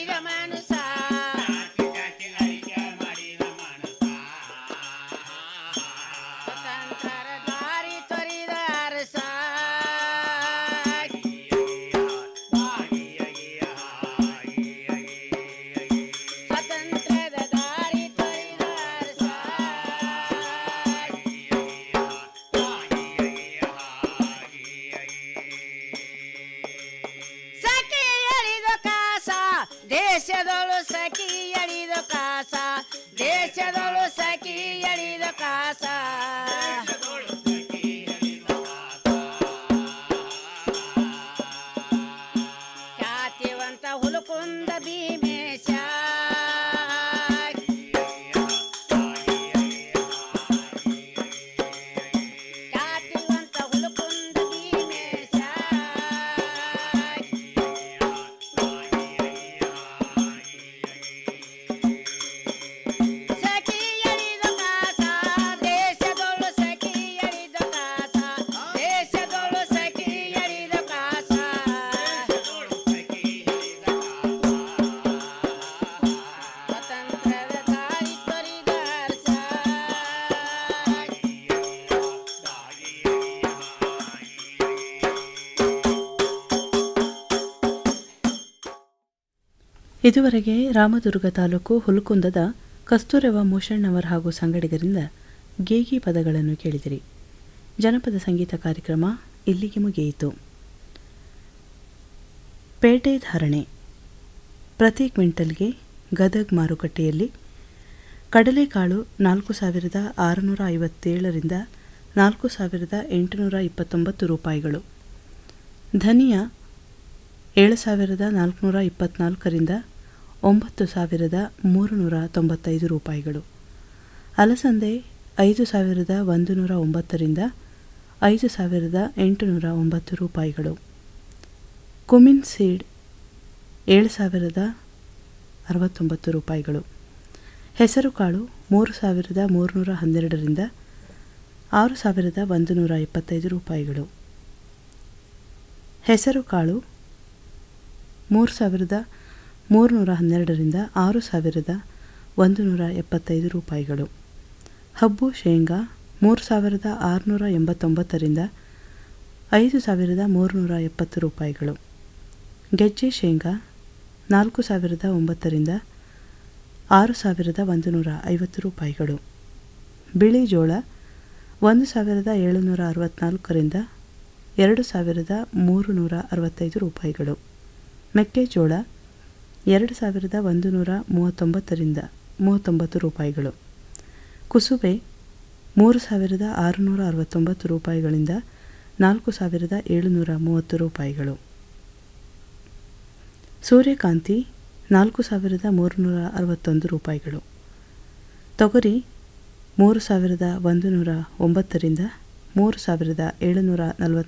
ಮಾಡಿದ ಮನಸ ಸ್ವತಂತ್ರರ ದಾರಿ ತೊರಿದ ಅರಸ ಸ್ವತಂತ್ರದ ದಾರಿ ತೊರಿದ ಅರಸ ಸಖಿ ಎಳಿದ ಕಾಸ ದೇಶದೊಳು ಸಖಿ ಎಳಿದ ಕಾಸ ದೇಶದೊಳು ಸಖಿ ಎಳಿದ ಕಾಸ ಖ್ಯಾತಿವಂತ ಹುಲಕುಂದ ಭೀಮೇಶ ಖ್ಯಾತಿವಂತ ಹುಲಕುಂದ ಭೀಮೇಶ ಸಖಿ ಎಳಿದ ಕಾಸ ದೇಶದೊಳು ಸಖಿ ಎಳಿದ ಕಾಸ ದೇಶದೊಳು ಸಖಿ ಎಳಿದ ಕಾಸ ಸ್ವತಂತ್ರದ ದಾರಿ ತೊರಿದ ಅರಸ ಇದುವರೆಗೆ ರಾಮದುರ್ಗ ತಾಲೂಕು ಹುಲ್ಕುಂದದ ಕಸ್ತೂರವ ಮೂಷಣ್ಣವರ್ ಹಾಗೂ ಸಂಗಡಿಗರಿಂದ ಗೇಗಿ ಪದಗಳನ್ನು ಕೇಳಿದಿರಿ ಜನಪದ ಸಂಗೀತ ಕಾರ್ಯಕ್ರಮ ಇಲ್ಲಿಗೆ ಮುಗಿಯಿತು ಪೇಟೆ ಧಾರಣೆ ಪ್ರತಿ ಕ್ವಿಂಟಲ್ಗೆ ಗದಗ್ ಮಾರುಕಟ್ಟೆಯಲ್ಲಿ ಕಡಲೆಕಾಳು ನಾಲ್ಕು ಸಾವಿರದ ಆರುನೂರ ಐವತ್ತೇಳರಿಂದ ನಾಲ್ಕು ಸಾವಿರದ ಎಂಟುನೂರ ಇಪ್ಪತ್ತೊಂಬತ್ತು ರೂಪಾಯಿಗಳು ಧನಿಯಾ ಏಳು ಸಾವಿರದ ನಾಲ್ಕುನೂರ ಇಪ್ಪತ್ತ್ನಾಲ್ಕರಿಂದ ಒಂಬತ್ತು ಸಾವಿರದ ಮೂರುನೂರ ತೊಂಬತ್ತೈದು ರೂಪಾಯಿಗಳು ಅಲಸಂದೆ ಐದು ಸಾವಿರದ ಒಂದು ನೂರ ಒಂಬತ್ತರಿಂದ ಐದು ಸಾವಿರದ ಎಂಟುನೂರ ಒಂಬತ್ತು ರೂಪಾಯಿಗಳು ಕುಮಿನ್ ಸೀಡ್ ಏಳು ಸಾವಿರದ ಅರವತ್ತೊಂಬತ್ತು ರೂಪಾಯಿಗಳು ಹೆಸರುಕಾಳು ಮೂರು ಸಾವಿರದ ಮೂರುನೂರ ಹನ್ನೆರಡರಿಂದ ಆರು ಸಾವಿರದ ಒಂದು ನೂರ ಇಪ್ಪತ್ತೈದು ರೂಪಾಯಿಗಳು ಹೆಸರುಕಾಳು ಮೂರು ಸಾವಿರದ ಮೂರುನೂರ ಹನ್ನೆರಡರಿಂದ ಆರು ಸಾವಿರದ ಒಂದು ನೂರ ಎಪ್ಪತ್ತೈದು ರೂಪಾಯಿಗಳು ಹಬ್ಬು ಶೇಂಗಾ ಮೂರು ಸಾವಿರದ ಆರುನೂರ ಎಂಬತ್ತೊಂಬತ್ತರಿಂದ ಐದು ಸಾವಿರದ ಮೂರುನೂರ ಎಪ್ಪತ್ತು ರೂಪಾಯಿಗಳು ಗೆಜ್ಜೆ ಶೇಂಗಾ ನಾಲ್ಕು ಸಾವಿರದ ಒಂಬತ್ತರಿಂದ ಆರು ಸಾವಿರದ ಒಂದು ನೂರ ಐವತ್ತು ರೂಪಾಯಿಗಳು ಬಿಳಿ ಜೋಳ ಒಂದು ಸಾವಿರದ ಏಳುನೂರ ಅರವತ್ತ್ನಾಲ್ಕರಿಂದ ಎರಡು ಸಾವಿರದ ಮೂರು ನೂರ ಅರವತ್ತೈದು ರೂಪಾಯಿಗಳು ಮೆಕ್ಕೆಜೋಳ ಎರಡು ಸಾವಿರದ ಒಂದು ನೂರ ಮೂವತ್ತೊಂಬತ್ತರಿಂದ ಮೂವತ್ತೊಂಬತ್ತು ರೂಪಾಯಿಗಳು ಕುಸುಬೆ ಮೂರು ಸಾವಿರದ ಆರುನೂರ ಅರವತ್ತೊಂಬತ್ತು ರೂಪಾಯಿಗಳಿಂದ ನಾಲ್ಕು ಸಾವಿರದ ಏಳುನೂರ ಮೂವತ್ತು ರೂಪಾಯಿಗಳು ಸೂರ್ಯಕಾಂತಿ ನಾಲ್ಕು ಸಾವಿರದ ಮೂರುನೂರ ಅರವತ್ತೊಂದು ರೂಪಾಯಿಗಳು ತೊಗರಿ ಮೂರು ಸಾವಿರದ ಒಂದು ನೂರ ಒಂಬತ್ತರಿಂದ ಮೂರು ಸಾವಿರದ ಏಳುನೂರ ನಲವತ್ತ್ನಾಲ್ಕು